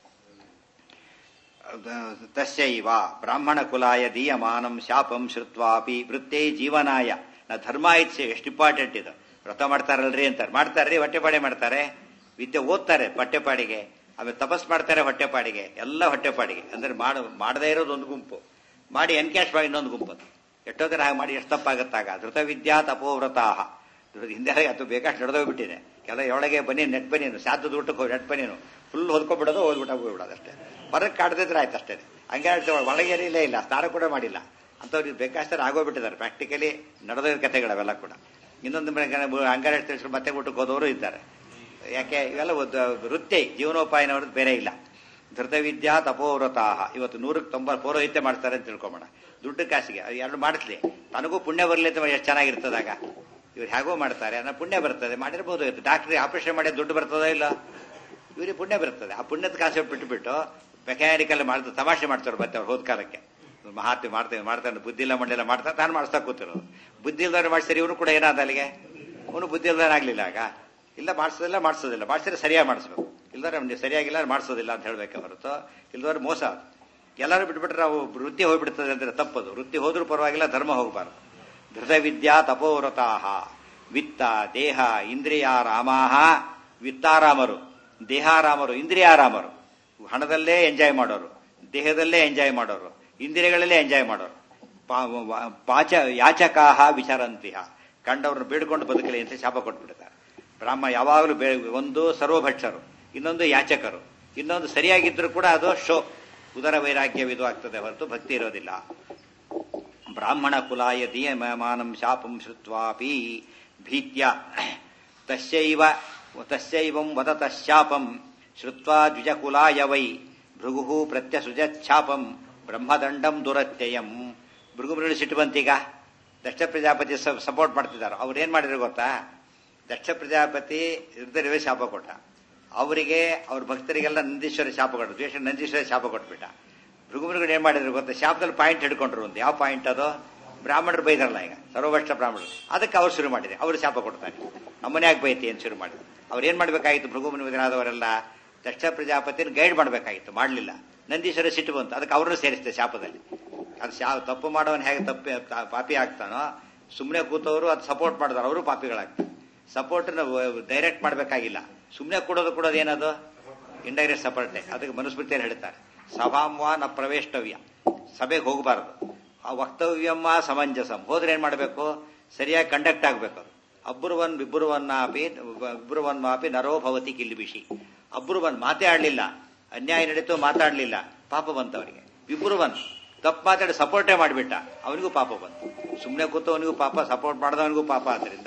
ತಸ್ಯೈವ ಬ್ರಾಹ್ಮಣ ಕುಲಾಯ ದೀಯಮಾನಂ ಶಾಪಂ ಶ್ರುತ್ವಾಪಿ ವೃತ್ತೇ ಜೀವನಾಯ ನಾ ಧರ್ಮ ಇಚ್ಛೆ ಎಷ್ಟು ಇಂಪಾರ್ಟೆಂಟ್ ಇದು ವ್ರತ ಮಾಡ್ತಾರಲ್ರಿ ಅಂತಾರೆ ಮಾಡ್ತಾರ್ರಿ ಹೊಟ್ಟೆಪಾಡಿ ಮಾಡ್ತಾರೆ ವಿದ್ಯೆ ಓದ್ತಾರೆ ಹೊಟ್ಟೆಪಾಡಿಗೆ ಆಮೇಲೆ ತಪಸ್ ಮಾಡ್ತಾರೆ ಹೊಟ್ಟೆಪಾಡಿಗೆ ಎಲ್ಲ ಹೊಟ್ಟೆಪಾಡಿಗೆ ಅಂದ್ರೆ ಮಾಡ ಮಾಡದೇ ಇರೋದು ಒಂದು ಗುಂಪು ಮಾಡಿ ಎನ್ಕ್ಯಾಶ್ ಮಾಡಿ ಇನ್ನೊಂದು ಗುಂಪು ಅದು ಎಷ್ಟೋ ಹಾಗೆ ಮಾಡಿ ಎಷ್ಟು ತಪ್ಪಾಗತ್ತಾಗ ಧೃತ ವಿದ್ಯಾ ತಪೋವ್ರತಾಹ ಧೃತ ಹಿಂದೆ ಅದು ಬೇಕಾಷ್ಟು ನಡೆದೋಗ್ಬಿಟ್ಟಿದೆ ಕೆಲ ಒಳಗೆ ಬನ್ನಿ ನೆಟ್ ಬನ್ನಿನು ಸಾಧ್ಯದ ಊಟಕ್ಕೆ ಹೋಗಿ ನೆಟ್ ಬನ್ನಿನು ಫುಲ್ ಹೊದ್ಕೊಬಿಡೋದು ಓದ್ಬಿಟ್ಟ ಹೋಗ್ಬಿಡೋದು ಅಷ್ಟೇ ಹೊರಗೆ ಕಾಡ್ದಿದ್ರೆ ಆಯ್ತು ಅಷ್ಟೇ ಹಂಗೆ ಒಳಗೆ ಇಲ್ಲೇ ಇಲ್ಲ ಸ್ನಾನ ಕೂಡ ಮಾಡಿಲ್ಲ ಅಂಥವ್ರಿಗೆ ಬೇಕಾಷ್ಟು ಆಗೋಗ್ಬಿಟ್ಟಿದ್ದಾರೆ ಪ್ರಾಕ್ಟಿಕಲಿ ನಡೆದ ಕಥೆಗಳವೆಲ್ಲ ಕೂಡ ಇನ್ನೊಂದು ಹಂಗಾರೆ ತಿಳಿಸ್ಕೊಂಡು ಮತ್ತೆ ಊಟಕ್ಕೆ ಹೋದವರು ಇದ್ದಾರೆ ಯಾಕೆ ಇವೆಲ್ಲ ಒಂದು ವೃತ್ತಿ ಜೀವನೋಪಾಯನವ್ರದ್ದು ಬೇರೆ ಇಲ್ಲ ಧೃತವಿದ್ಯಾ ತಪೋವ್ರತಾಹ ಇವತ್ತು ನೂರಕ್ಕೆ ತೊಂಬತ್ತು ಪೌರೋಹಿತ್ಯ ಮಾಡ್ತಾರೆ ಅಂತ ತಿಳ್ಕೊಂಬೋಣ ದುಡ್ಡು ಕಾಸಿಗೆ ಅದು ಎರಡು ಮಾಡಿಸ್ಲಿ ತನಗೂ ಪುಣ್ಯ ಬರಲಿ ಅಂತ ಎಷ್ಟು ಚೆನ್ನಾಗಿರ್ತದಾಗ ಇವ್ರು ಹೇಗೋ ಮಾಡ್ತಾರೆ ಅನ್ನೋ ಪುಣ್ಯ ಬರ್ತದೆ ಮಾಡಿರ್ಬೋದು ಡಾಕ್ಟ್ರಿಗೆ ಆಪರೇಷನ್ ಮಾಡಿ ದುಡ್ಡು ಬರ್ತದೋ ಇಲ್ಲ ಇವರಿಗೆ ಪುಣ್ಯ ಬರ್ತದೆ ಆ ಪುಣ್ಯದ ಕಾಸು ಬಿಟ್ಟುಬಿಟ್ಟು ಮೆಕ್ಯಾನಿಕಲ್ ಮಾಡ್ತಾರೆ ತಮಾಷೆ ಮಾಡ್ತಾರೆ ಮತ್ತೆ ಅವ್ರು ಹೋದ ಕಾಲಕ್ಕೆ ಮಹಾತ್ಮೆ ಮಾಡ್ತೇವೆ ಮಾಡ್ತಾನೆ ಬುದ್ಧಿ ಇಲ್ಲ ಮಂಡೆಲ್ಲ ಮಾಡ್ತಾರೆ ತಾನು ಮಾಡಿಸ್ತಾ ಕೂತಿರೋದು ಬುದ್ಧಿ ಇಲ್ದವ್ರು ಮಾಡಿಸಿರಿ ಇವನು ಕೂಡ ಏನಾದ ಅಲ್ಲಿಗೆ ಅವನು ಬುದ್ಧಿ ಇಲ್ದಾನಾಗ್ಲಿಲ್ಲ ಆಗ ಇಲ್ಲ ಮಾಡಿಸೋದಿಲ್ಲ ಮಾಡಿಸೋದಿಲ್ಲ ಮಾಡಿಸಿದ್ರೆ ಸರಿಯಾಗಿ ಮಾಡಿಸ್ಬೇಕು ಇಲ್ದಾರೆ ಅವ್ನಿಗೆ ಸರಿಯಾಗಿಲ್ಲ ಮಾಡಿಸೋದಿಲ್ಲ ಅಂತ ಹೇಳ್ಬೇಕು ಹೊರತು ಇಲ್ದವ್ರು ಮೋಸ ಅದು ಎಲ್ಲರೂ ಬಿಟ್ಬಿಟ್ರೆ ನಾವು ವೃತ್ತಿ ಹೋಗ್ಬಿಡ್ತದೆ ಅಂದ್ರೆ ತಪ್ಪದು ವೃತ್ತಿ ಹೋದ್ರೂ ಪರವಾಗಿಲ್ಲ ಧರ್ಮ ಹೋಗಬಾರದು ಧೃತ ವಿದ್ಯಾ ತಪೋವ್ರತಾಹ ವಿತ್ತ ದೇಹ ಇಂದ್ರಿಯಾರಾಮಾಹ ವಿತ್ತಾರಾಮರು ದೇಹಾರಾಮರು ಇಂದ್ರಿಯಾರಾಮರು ಹಣದಲ್ಲೇ ಎಂಜಾಯ್ ಮಾಡೋರು ದೇಹದಲ್ಲೇ ಎಂಜಾಯ್ ಮಾಡೋರು ಇಂದ್ರಿಯಗಳಲ್ಲೇ ಎಂಜಾಯ್ ಮಾಡೋರು ಪಾ- ವ- ಪಾಚ ಯಾಚಕಾಹ ವಿಚಾರಂತಿಹ ಕಂಡವ್ರನ್ನ ಬೇಡ್ಕೊಂಡು ಬದುಕಲಿ ಅಂತ ಶಾಪ ಕೊಟ್ಬಿಡ್ತಾರೆ ಬ್ರಾಹ್ಮ ಯಾವಾಗಲೂ ಬೇ ಒಂದು ಸರ್ವಭಕ್ಷರು ಇನ್ನೊಂದು ಯಾಚಕರು ಇನ್ನೊಂದು ಸರಿಯಾಗಿದ್ರು ಕೂಡ ಅದು ಶೋ ಉದರ ವೈರಾಗ್ಯವಿದು ಆಗ್ತದೆ ಹೊರತು ಭಕ್ತಿ ಇರೋದಿಲ್ಲ ಬ್ರಾಹ್ಮಣ ಕುಲಾಯ ದೀಯಮಾನಂ ಶಾಪಂ ಶ್ರುತ್ವಾಪಿ ಭೀತ್ಯ ತಸ್ಯೈವ ತಸ್ಯೈವಂ ವದತಃ ಶಾಪಂ ಶ್ರುತ್ವಾ ದ್ವಿಜಕುಲಾಯ ವೈ ಭೃಗು ಪ್ರತ್ಯಸೃಜಚ್ಛಾಪಂ ಬ್ರಹ್ಮದಂಡಂ ದುರತ್ಯಯಂ ಭೃಗುಮೃಗಳು ಸಿಟ್ಟು ಬಂತೀಗ ದಕ್ಷ ಪ್ರಜಾಪತಿ ಸಪೋರ್ಟ್ ಮಾಡ್ತಿದ್ದಾರೆ ಅವ್ರು ಏನ್ ಮಾಡಿದ್ರು ಗೊತ್ತಾ ದಕ್ಷ ಪ್ರಜಾಪತಿ ರುದ್ರವೇ ಶಾಪ ಕೊಟ್ಟ ಅವರಿಗೆ ಅವ್ರ ಭಕ್ತರಿಗೆಲ್ಲ ನಂದೀಶ್ವರ ಶಾಪ ಕೊಟ್ಟು ದ್ವೇಷ ನಂದೀಶ್ವರ ಶಾಪ ಕೊಟ್ಬಿಟ್ಟ ಭೃಗುಮೃಗಳು ಏನ್ ಮಾಡಿದ್ರು ಗೊತ್ತಾ ಶಾಪದಲ್ಲಿ ಪಾಯಿಂಟ್ ಹಿಡ್ಕೊಂಡ್ರು ಒಂದು ಯಾವ ಪಾಯಿಂಟ್ ಅದು ಬ್ರಾಹ್ಮಣರು ಬೈದಾರಲ್ಲ ಈಗ ಸರ್ವಭಕ್ಷ ಬ್ರಾಹ್ಮಣರು ಅದಕ್ಕೆ ಅವ್ರು ಶುರು ಮಾಡಿದೆ ಅವರು ಶಾಪ ಕೊಡ್ತಾರೆ ನಮ್ಮನೆ ಯಾಕೆ ಬೈತಿ ಅಂತ ಶುರು ಮಾಡಿದ್ರು ಅವ್ರು ಏನ್ ಮಾಡ್ಬೇಕಾಗಿತ್ತು ಭೃಗುಮುನಿವರಾದವರೆಲ್ಲ ದಕ್ಷ ಪ್ರಜಾಪತಿನ ಗೈಡ್ ಮಾಡಬೇಕಾಗಿತ್ತು ಮಾಡಲಿಲ್ಲ ನಂದೀಶ್ವರ ಸಿಟ್ಟು ಬಂತು ಅದಕ್ಕೆ ಅವ್ರನ್ನೂ ಸೇರಿಸಿದೆ ಶಾಪದಲ್ಲಿ ಅದು ಶಾ ತಪ್ಪು ಮಾಡೋನ್ ಹೇಗೆ ತಪ್ಪಿ ಪಾಪಿ ಆಗ್ತಾನೋ ಸುಮ್ಮನೆ ಕೂತವರು ಅದು ಸಪೋರ್ಟ್ ಮಾಡಿದ್ರು ಅವರು ಪಾಪಿಗಳಾಗ್ತಾರೆ ಸಪೋರ್ಟ್ ಡೈರೆಕ್ಟ್ ಮಾಡಬೇಕಾಗಿಲ್ಲ ಸುಮ್ಮನೆ ಕೊಡೋದು ಕೊಡೋದು ಏನದು ಇಂಡೈರೆಕ್ಟ್ ಸಪೋರ್ಟೇ ಅದಕ್ಕೆ ಮನುಸ್ಮೃತಿಯಲ್ಲಿ ಹೇಳ್ತಾರೆ ಸಭಾಂವಾ ನ ಪ್ರವೇಷ್ಟವ್ಯ ಸಭೆಗೆ ಹೋಗಬಾರದು ಆ ವಕ್ತವ್ಯಮ್ಮ ಸಮಂಜಸಂ ಹೋದ್ರೆ ಏನ್ ಮಾಡಬೇಕು ಸರಿಯಾಗಿ ಕಂಡಕ್ಟ್ ಆಗಬೇಕು ಅದು ಅಬ್ರುವನ್ ವಿಬ್ರುವನ್ನಾಪಿ ವಿಬ್ರುವನ್ಮಾಪಿ ನರೋ ಭವತಿ ಕಿಲ್ಬಿಷಿ ಅಬ್ರುವನ್ ಮಾತೇ ಆಡ್ಲಿಲ್ಲ ಅನ್ಯಾಯ ನಡೀತು ಮಾತಾಡ್ಲಿಲ್ಲ ಪಾಪ ಬಂತು ಅವರಿಗೆ ವಿಬ್ರುವನ್ ತಪ್ಪು ಮಾತಾಡಿ ಸಪೋರ್ಟೇ ಮಾಡಿಬಿಟ್ಟ ಅವನಿಗೂ ಪಾಪ ಬಂತು ಸುಮ್ಮನೆ ಕೂತವನಿಗೂ ಪಾಪ ಸಪೋರ್ಟ್ ಮಾಡಿದವನಿಗೂ ಪಾಪ ಆದ್ರಿಂದ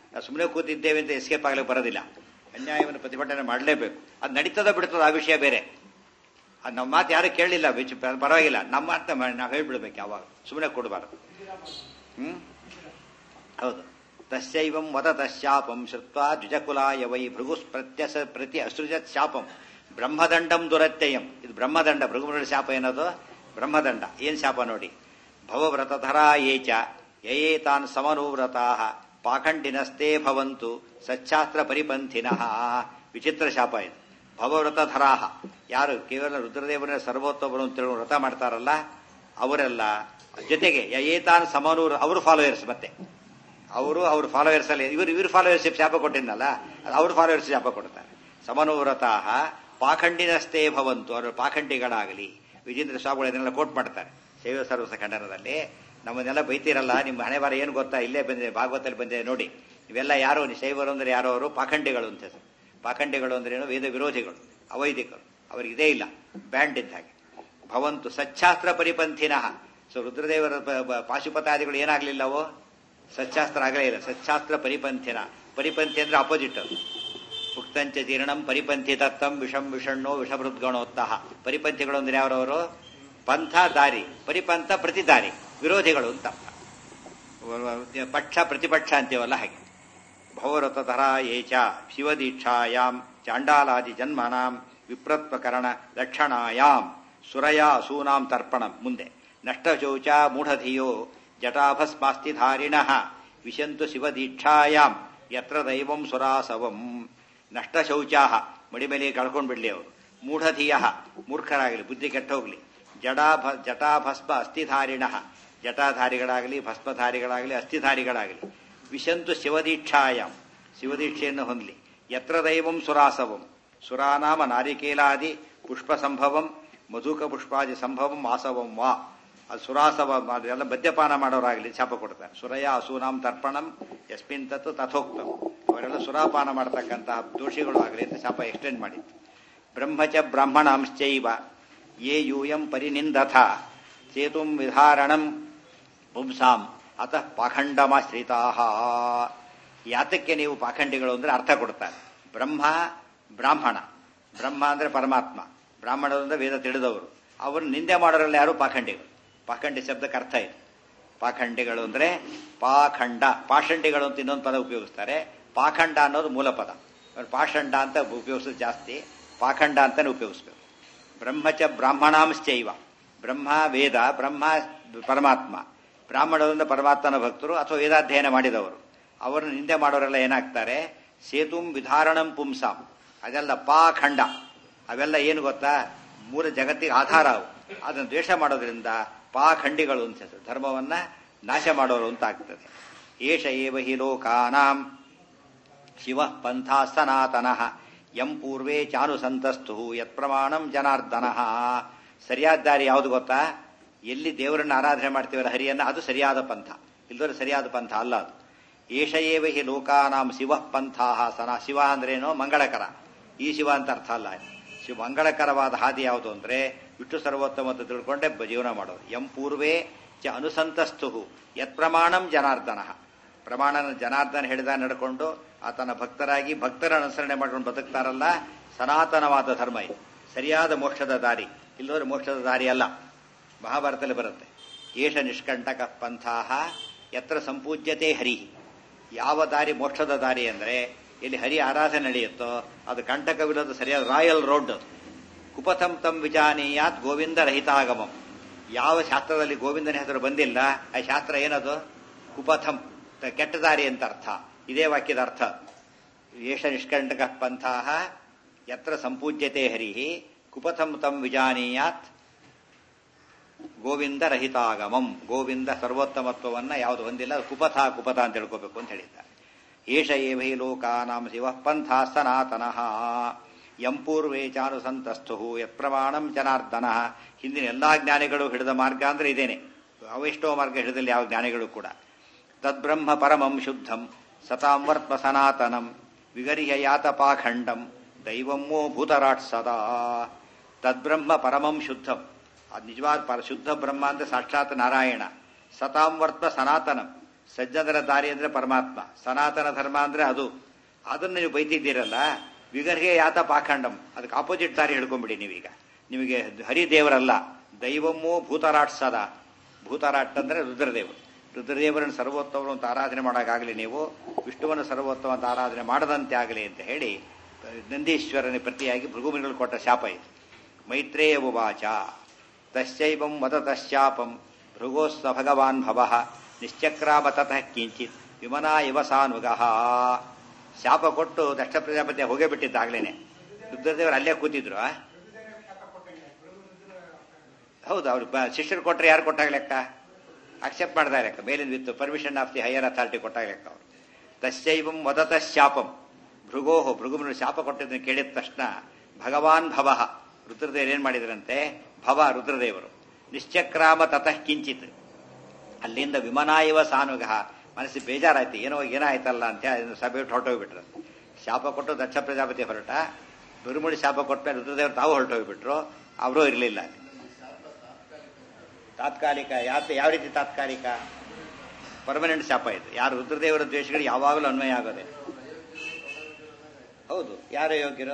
ನಾವು ಸುಮ್ಮನೆ ಕೂತಿದ್ದೇವೆ ಅಂತ ಎಸ್ಕೇಪ್ ಆಗ್ಲಿಕ್ಕೆ ಬರೋದಿಲ್ಲ ಅನ್ಯಾಯವನ್ನು ಪ್ರತಿಭಟನೆ ಮಾಡಲೇಬೇಕು ಅದು ನಡೀತದ ಬಿಡ್ತದ ಆ ವಿಷಯ ಬೇರೆ ಅದು ನಮ್ಮ ಮಾತು ಯಾರು ಕೇಳಲಿಲ್ಲ ಬಿಚ್ಚು ಪರವಾಗಿಲ್ಲ ನಮ್ಮ ಮಾತು ನಾವು ಹೇಳ್ಬಿಡ್ಬೇಕು ಯಾವಾಗ ಸುಮ್ಮನೆ ಕೊಡಬಾರ್ದು ಹ್ಮ್ ಹೌದು ತಸ್ಯೈವಂ ವದತ ಶಾಪಂ ಶ್ರುತ್ವಾ ದ್ವಿಜಕುಲಾಯ ವೈ ಭೃಗುಸ್ ಪ್ರತ್ಯಸ ಪ್ರತಿ ಅಸೃಜತ್ ಶಾಪಂ ಬ್ರಹ್ಮದಂಡಂ ದುರತ್ಯಯಂ ಇದು ಬ್ರಹ್ಮದಂಡ ಭೃಗುಮುರ ಶಾಪ ಏನದು ಬ್ರಹ್ಮದಂಡ ಏನ್ ಶಾಪ ನೋಡಿ ಭವವ್ರತಧರಾ ಏಚ ಯಯೇ ತಾನ್ ಸಮನೂವ್ರತಾ ಪಾಖಂಡಿನಸ್ತೆ ಭವಂತು ಸಚ್ಛಾಸ್ತ್ರ ಪರಿಪಂಥಿನಃ ವಿಚಿತ್ರ ಶಾಪ ಇದು ಭವವ್ರತಧರಾಹ ಯಾರು ಕೇವಲ ರುದ್ರದೇವರ ಸರ್ವೋತ್ತಮರು ಅಂತ ಹೇಳಿ ವ್ರತ ಮಾಡ್ತಾರಲ್ಲ ಅವರೆಲ್ಲ ಜೊತೆಗೆ ಯಯೇತಾನ್ ಸಮನೂರ್ ಅವರು ಫಾಲೋಯರ್ಸ್ ಮತ್ತೆ ಅವರು ಅವ್ರ ಫಾಲೋಯರ್ಸ್ ಅಲ್ಲಿ ಇವರು ಇವ್ರ ಫಾಲೋಯರ್ಸ್ ಶಾಪ ಕೊಟ್ಟಿದ್ನಲ್ಲ ಅವ್ರ ಫಾಲೋಯರ್ಸ್ ಶಾಪ ಕೊಡ್ತಾರೆ ಸಮನೋವ್ರತಾಹ ಪಾಖಂಡಿನಷ್ಟೇ ಭವಂತು ಅವರು ಪಾಖಂಡಿಗಳಾಗಲಿ ವಿಜೇಂದ್ರ ಸ್ವಾಮಿಗಳು ಇದನ್ನೆಲ್ಲ ಕೋಟ್ ಮಾಡ್ತಾರೆ ಶೈವ ಸರ್ವಸ ಖಂಡನದಲ್ಲಿ ನಮ್ಮನ್ನೆಲ್ಲ ಬೈತಿರಲ್ಲ ನಿಮ್ಮ ಹಣೆ ಬಾರ ಏನು ಗೊತ್ತಾ ಇಲ್ಲೇ ಬಂದಿದೆ ಭಾಗವತಲ್ಲಿ ಬಂದಿದೆ ನೋಡಿ ಇವೆಲ್ಲ ಯಾರು ಶೈವರು ಅಂದ್ರೆ ಯಾರೋ ಅವರು ಪಾಖಂಡಿಗಳು ಅಂತ ಹೆಸರು ಪಾಖಂಡಿಗಳು ಅಂದ್ರೆ ಏನು ವೇದ ವಿರೋಧಿಗಳು ಅವೈದಿಕರು ಅವ್ರಿಗೆ ಇದೇ ಇಲ್ಲ ಬ್ಯಾಂಡ್ ಇದ್ದ ಹಾಗೆ ಭವಂತು ಸಚ್ಛಾಸ್ತ್ರ ಪರಿಪಂಥಿನಃ ಸೊ ರುದ್ರದೇವರ ಪ- ಪ- ಪಾಶುಪತಾದಿಗಳು ಏನಾಗ್ಲಿಲ್ಲವೋ ಸಚ್ಛಾಸ್ತ್ರ ಆಗಲೇ ಇಲ್ಲ ಸಚ್ಛಾಸ್ತ್ರ ಪರಿಪಂಥಿನ ಪರಿಪಂಥಿ ಅಂದ್ರೆ ಅಪೋಸಿಟ್ ಅದು ಉಕ್ತಂಚ ಜೀರ್ಣಂ ಪರಿಪಂಥಿ ತತ್ತಂ ವಿಷಂ ವಿಷಣ್ಣೋ ವಿಷಭೃದ್ಗಣೋತ್ತಃ ಪರಿಪಂಥಿಗಳು ಅಂದ್ರೆ ಯಾರವರು ಪಂಥ ದಾರಿ ಪರಿಪಂಥ ಪ್ರತಿದಾರಿ ವಿರೋಧಿಗಳು ಅಂತ ಅರ್ಥ. ಪಕ್ಷ ಪ್ರತಿಪಕ್ಷ ಅಂತೀವಲ್ಲ ಹಾಗೆ ಭವರತತರ ಏಚ ಶಿವದೀಕ್ಷಾಯಾಂ ಚಾಂಡಾಲಾದಿ ಜನ್ಮನಾಂ ವಿಪ್ರತ್ವಕರಣ ಲಕ್ಷಣಾಯಾಂ ಸುರಯ ಅಸೂನಾಂ ತರ್ಪಣಂ ಮುಂದೆ ನಷ್ಟಶೌಚ ಮೂಢಧಿಯೋ ಜಟಾಭಸ್ಮಾಸ್ತಿಧಾರಿಣಃ ವಿಶಂತು ಶಿವದೀಕ್ಷಾಯಾಂ ಯತ್ರ ದೈವಂ ಸುರಾಸವಂ ನಷ್ಟಶೌಚಾಹ ಮಡಿಮೇಲೆ ಕಳ್ಕೊಂಡು ಬಿಡ್ಲಿ ಅವರು ಮೂಢಧಿಯ ಮೂರ್ಖರಾಗಲಿ ಬುದ್ಧಿ ಕೆಟ್ಟೋಗ್ಲಿ ಜಡಾಭ ಜಟಾಭಸ್ಮ ಅಸ್ಥಿಧಾರಿಣಃ ಜಟಾಧಾರಿಗಳಾಗಲಿ ಭಸ್ಮಧಾರಿಗಳಾಗಲಿ ಅಸ್ಥಿಧಾರಿಗಳಾಗಲಿ ವಿಶಂತು ಶಿವದೀಕ್ಷಾಯಾಂ ಶಿವದೀಕ್ಷೆಯನ್ನು ಹೊಂದಲಿ ಯತ್ರ ದೈವಂ ಸುರಾಸವಂ ಸುರಾನಾಮ ನಾರಿಕೇಲಾದಿ ಪುಷ್ಪ ಸಂಭವಂ ಮಧುಕ ಪುಷ್ಪಾದಿ ಸಂಭವಂ ಆಸವಂ ವಾ ಅದು ಸುರಾಸವ ಎಲ್ಲ ಮದ್ಯಪಾನ ಮಾಡೋರಾಗಲಿ ಶಾಪ ಕೊಡ್ತಾರೆ ಸುರಯ ಅಸೂನಾಂ ತರ್ಪಣಂ ಯಸ್ಮಿನ್ ತತ್ತು ತಥೋಕ್ತಂ ಅವರೆಲ್ಲ ಸುರಾಪಾನ ಮಾಡತಕ್ಕಂತಹ ದೋಷಿಗಳು ಆಗಲಿ ಅಂತ ಶಾಪ ಎಕ್ಸ್ಟೆಂಡ್ ಮಾಡಿತ್ತು ಬ್ರಹ್ಮಚ ಬ್ರಾಹ್ಮಣಾಂಶ್ಚೈವ ಯೇ ಯೂಯಂ ಪರಿನಿಂದಥ ಚೇತುಂ ವಿಧಾರಣಂ ಪುಂಸಾಂ ಅತಃ ಪಾಖಂಡಮಾಶ್ರಿತಾ ಯಾತಕ್ಕೆ ನೀವು ಪಾಖಂಡಿಗಳು ಅಂದ್ರೆ ಅರ್ಥ ಕೊಡ್ತಾರೆ ಬ್ರಹ್ಮ ಬ್ರಾಹ್ಮಣ ಬ್ರಹ್ಮ ಅಂದ್ರೆ ಪರಮಾತ್ಮ ಬ್ರಾಹ್ಮಣರು ಅಂದ್ರೆ ವೇದ ತಿಳಿದವರು ಅವರು ನಿಂದೆ ಮಾಡೋರೆಲ್ಲ ಯಾರು ಪಾಖಂಡಿಗಳು ಪಾಖಂಡಿ ಶಬ್ದಕ್ಕೆ ಅರ್ಥ ಇದೆ ಪಾಖಂಡಿಗಳು ಅಂದ್ರೆ ಪಾಖಂಡ ಪಾಷಂಡಿಗಳು ಅಂತ ಇನ್ನೊಂದು ಪದ ಉಪಯೋಗಿಸ್ತಾರೆ ಪಾಖಂಡ ಅನ್ನೋದು ಮೂಲ ಪದ ಅವ್ರು ಪಾಷಂಡ ಅಂತ ಉಪಯೋಗಿಸೋದು ಜಾಸ್ತಿ ಪಾಖಂಡ ಅಂತಾನೆ ಉಪಯೋಗಿಸ್ಬೇಕು ಬ್ರಹ್ಮಚ ಬ್ರಾಹ್ಮಣಾಂಶ್ಚೈವ ಬ್ರಹ್ಮ ವೇದ ಬ್ರಹ್ಮ ಪರಮಾತ್ಮ ಬ್ರಾಹ್ಮಣರಿಂದ ಪರಮಾತ್ಮನ ಭಕ್ತರು ಅಥವಾ ವೇದಾಧ್ಯಯನ ಮಾಡಿದವರು ಅವರನ್ನು ನಿಂದೆ ಮಾಡೋರೆಲ್ಲ ಏನಾಗ್ತಾರೆ ಸೇತುಂ ವಿಧಾರಣಂ ಪುಂಸಾಂ ಅದೆಲ್ಲ ಪಾಖಂಡ ಅವೆಲ್ಲ ಏನು ಗೊತ್ತಾ ಮೂಲ ಜಗತ್ತಿಗೆ ಆಧಾರ ಅವು ಅದನ್ನು ದ್ವೇಷ ಮಾಡೋದ್ರಿಂದ ಪಾಖಂಡಿಗಳು ಅಂತ ಹೆಸರು ಧರ್ಮವನ್ನ ನಾಶ ಮಾಡೋರು ಅಂತ ಆಗ್ತದೆ ಏಷ ಏವ ಹಿ ಲೋಕಾನಾಂ ಶಿವ ಪಂಥ ಸನಾತನಃ ಯಂ ಪೂರ್ವೇ ಚಾನುಸಂತಸ್ತು ಯತ್ ಪ್ರಮಾಣಂ ಜನಾರ್ದನ ಸರಿಯಾದ ದಾರಿ ಯಾವುದು ಗೊತ್ತಾ ಎಲ್ಲಿ ದೇವರನ್ನ ಆರಾಧನೆ ಮಾಡ್ತೀವಲ್ಲ ಹರಿಯನ್ನ ಅದು ಸರಿಯಾದ ಪಂಥ ಇಲ್ಲದ್ರೆ ಸರಿಯಾದ ಪಂಥ ಅಲ್ಲ ಅದು ಏಷ ಏವ ಹಿ ಲೋಕಾನಾಂ ಶಿವ ಪಂಥಾ ಸನ ಶಿವ ಅಂದ್ರೇನು ಮಂಗಳಕರ ಈ ಶಿವ ಅಂತ ಅರ್ಥ ಅಲ್ಲ ಶಿವ ಮಂಗಳಕರವಾದ ಹಾದಿ ಯಾವುದು ಅಂದ್ರೆ ವಿಷ್ಣು ಸರ್ವೋತ್ತಮ ಅಂತ ತಿಳ್ಕೊಂಡೆ ಬ- ಜೀವನ ಮಾಡೋದು ಎಂ ಪೂರ್ವೇ ಚ ಅನುಸಂತಸ್ತು ಯತ್ ಪ್ರಮಾಣಂ ಜನಾರ್ದನ ಪ್ರಮಾಣನ ಜನಾರ್ದನ ಹಿಡಿದ ನಡ್ಕೊಂಡು ಆತನ ಭಕ್ತರಾಗಿ ಭಕ್ತರ ಅನುಸರಣೆ ಮಾಡ್ಕೊಂಡು ಬದುಕ್ತಾರಲ್ಲ ಸನಾತನವಾದ ಧರ್ಮ ಇದು ಸರಿಯಾದ ಮೋಕ್ಷದ ದಾರಿ ಇಲ್ಲದ್ರೆ ಮೋಕ್ಷದ ದಾರಿ ಅಲ್ಲ ಮಹಾಭಾರತದಲ್ಲಿ ಬರುತ್ತೆ ಏಷ ನಿಷ್ಕಂಟಕ ಪಂಥಾಹ ಯತ್ರ ಸಂಪೂಜ್ಯತೆ ಹರಿ ಯಾವ ದಾರಿ ಮೋಕ್ಷದ ದಾರಿ ಅಂದ್ರೆ ಎಲ್ಲಿ ಹರಿ ಆರಾಧನೆ ನಡೆಯುತ್ತೋ ಅದು ಕಂಟಕವಿಲ್ಲದ ಸರಿಯಾದ ರಾಯಲ್ ರೋಡ್ ಅದು. ಕುಪಥಂ ತಂ ವಿಜಾನೀಯಾತ್ ಗೋವಿಂದ ರಹಿತಾಗಮಂ ಯಾವ ಶಾಸ್ತ್ರದಲ್ಲಿ ಗೋವಿಂದನ ಹೆಸರು ಬಂದಿಲ್ಲ ಆ ಶಾಸ್ತ್ರ ಏನದು ಕುಪಥಂ ತ- ಕೆಟ್ಟ ದಾರಿ ಅಂತ ಅರ್ಥ ಇದೇ ವಾಕ್ಯದ ಅರ್ಥ ಏಷ ನಿಷ್ಕಂಟಕ ಪಂಥಾಹ ಯತ್ರ ಸಂಪೂಜ್ಯತೆ ಹರಿ ಕುಪಥಂ ತಂ ವಿಜಾನೀಯಾತ್ ಗೋವಿಂದ ರಹಿತಾಗಮಂ ಗೋವಿಂದ ಸರ್ವೋತ್ತಮತ್ವವನ್ನ ಯಾವುದು ಹೊಂದಿಲ್ಲ ಅದು ಕುಪಥ ಕುಪಥ ಅಂತ ಹೇಳ್ಕೋಬೇಕು ಅಂತ ಹೇಳಿದ್ದಾರೆ ಏಷ ಏವೈ ಲೋಕಾನಾಂ ಶಿವ ಪಂಥ ಸನಾತನಃ ಯಂ ಪೂರ್ವೇ ಚಾನುಸಂತಸ್ಥು ಯತ್ ಪ್ರಮಾಣಂ ಜನಾರ್ದನ ಹಿಂದಿನ ಎಲ್ಲಾ ಜ್ಞಾನಿಗಳು ಹಿಡಿದ ಮಾರ್ಗ ಅಂದ್ರೆ ಇದೇನೆ ಅವೆಷ್ಟೋ ಮಾರ್ಗ ಹಿಡಿದಲ್ಲಿ ಯಾವ ಜ್ಞಾನಿಗಳು ಕೂಡ ತದ್ಬ್ರಹ್ಮ ಪರಮಂ ಶುದ್ಧಂ ಸತಾಂ ವರ್ತ್ಮ ಸನಾತನಂ ವಿಗರಿಹ ಯಾತ ಪಾಖಂಡಂ ದೈವಮ್ಮೋ ಭೂತರಾಟ್ ಸದಾ ತದ್ಬ್ರಹ್ಮ ಪರಮಂ ಶುದ್ಧಂ ಅದು ನಿಜವಾದ ಪರ ಶುದ್ಧ ಬ್ರಹ್ಮ ಅಂದ್ರೆ ಸಾಕ್ಷಾತ್ ನಾರಾಯಣ ಸತಾಂ ವರ್ತ್ಮ ಸನಾತನಂ ಸಜ್ಜನರ ದಾರಿ ಅಂದ್ರೆ ಪರಮಾತ್ಮ ಸನಾತನ ಧರ್ಮ ಅಂದ್ರೆ ಅದು ಅದನ್ನು ನೀವು ಬೈತಿದ್ದೀರಲ್ಲ ವಿಗರ್ಹೆ ಯಾತ ಪಾಖಂಡಂ ಅದಕ್ಕೆ ಆಪೋಸಿಟ್ ದಾರಿ ಹೇಳ್ಕೊಂಬಿಡಿ ನೀವೀಗ ನಿಮಗೆ ಹರಿದೇವರಲ್ಲ ದೈವಮ್ಮೂ ಭೂತರಾಟ್ಸದ ಭೂತರಾಟ್ ಅಂದ್ರೆ ರುದ್ರದೇವರು ರುದ್ರದೇವರನ್ನು ಸರ್ವೋತ್ತಮರು ಅಂತ ಆರಾಧನೆ ಮಾಡೋಕ್ಕಾಗಲಿ ನೀವು ವಿಷ್ಣುವನ್ನು ಸರ್ವೋತ್ತಮ ಅಂತ ಆರಾಧನೆ ಮಾಡದಂತೆ ಆಗಲಿ ಅಂತ ಹೇಳಿ ನಂದೀಶ್ವರನ ಪ್ರತಿಯಾಗಿ ಭೃಗುಮುನಿಗಳು ಕೊಟ್ಟ ಶಾಪ ಇದು ಮೈತ್ರೇಯ ಉವಾಚ ತಸ್ಯೈವಂ ವದತಶ್ಚಾಪಂ ಭೃಗೋಸ್ಸ ಭಗವಾನ್ ಭವ ನಿಶ್ಚಕ್ರಾಮ ತತಃ ಕಿಂಚಿತ್ ವಿಮನಾ ಇವ ಸಾನುಗಃ ಶಾಪ ಕೊಟ್ಟು ದಕ್ಷ ಪ್ರಜಾಪತಿ ಹೋಗೇ ಬಿಟ್ಟಿದ್ದಾಗ್ಲೇನೆ ರುದ್ರದೇವರು ಅಲ್ಲೇ ಕೂತಿದ್ರು ಆ? ಹೌದು ಅವ್ರು ಬ- ಶಿಷ್ಯರು ಕೊಟ್ರೆ ಯಾರು ಕೊಟ್ಟಾಗ ಲೆಕ್ಕ ಅಕ್ಸೆಪ್ಟ್ ಮಾಡ್ದ ಲೆಕ್ಕ ಮೇಲಿನ with permission of the higher authority ಕೊಟ್ಟಾಗ ಲೆಕ್ಕ ಅವರು ತಸ್ಯೈವಂ ವದತ ಶಾಪಂ ಭೃಗೋಹು ಭೃಗುಮನು ಶಾಪ ಕೊಟ್ಟಿದ್ದನ್ನು ಕೇಳಿದ ತಕ್ಷಣ ಭಗವಾನ್ ಭವ ರುದ್ರದೇವರು ಏನ್ ಮಾಡಿದ್ರಂತೆ ಭವ ರುದ್ರದೇವರು ನಿಶ್ಚಕ್ರಾಮ ತತಃ ಕಿಂಚಿತ್ ಅಲ್ಲಿಂದ ವಿಮನಾಯವ ಸಾನುಗ ಮನಸ್ಸಿಗೆ ಬೇಜಾರಾಯ್ತು ಏನೋ ಏನಾಯ್ತಲ್ಲ ಅಂತ ಹೇಳಿ ಸಭೆ ಬಿಟ್ಟು ಹೊರಟೋಗ್ಬಿಟ್ರು ಶಾಪ ಕೊಟ್ಟು ದಕ್ಷ ಪ್ರಜಾಪತಿ ಹೊರಟ ಬಿರುಮುಡಿ ಶಾಪ ಕೊಟ್ಟ ಮೇಲೆ ರುದ್ರದೇವರು ತಾವು ಹೊರಟೋಗ್ಬಿಟ್ರು ಅವರೂ ಇರಲಿಲ್ಲ ಅಲ್ಲಿ ತಾತ್ಕಾಲಿಕ ಯಾತ ಯಾವ ರೀತಿ ತಾತ್ಕಾಲಿಕ ಪರ್ಮನೆಂಟ್ ಶಾಪ ಇದು ಯಾರು ರುದ್ರದೇವರ ದ್ವೇಷಗಳು ಯಾವಾಗಲೂ ಅನ್ವಯ ಆಗೋದೆ ಹೌದು ಯಾರು ಯೋಗ್ಯರು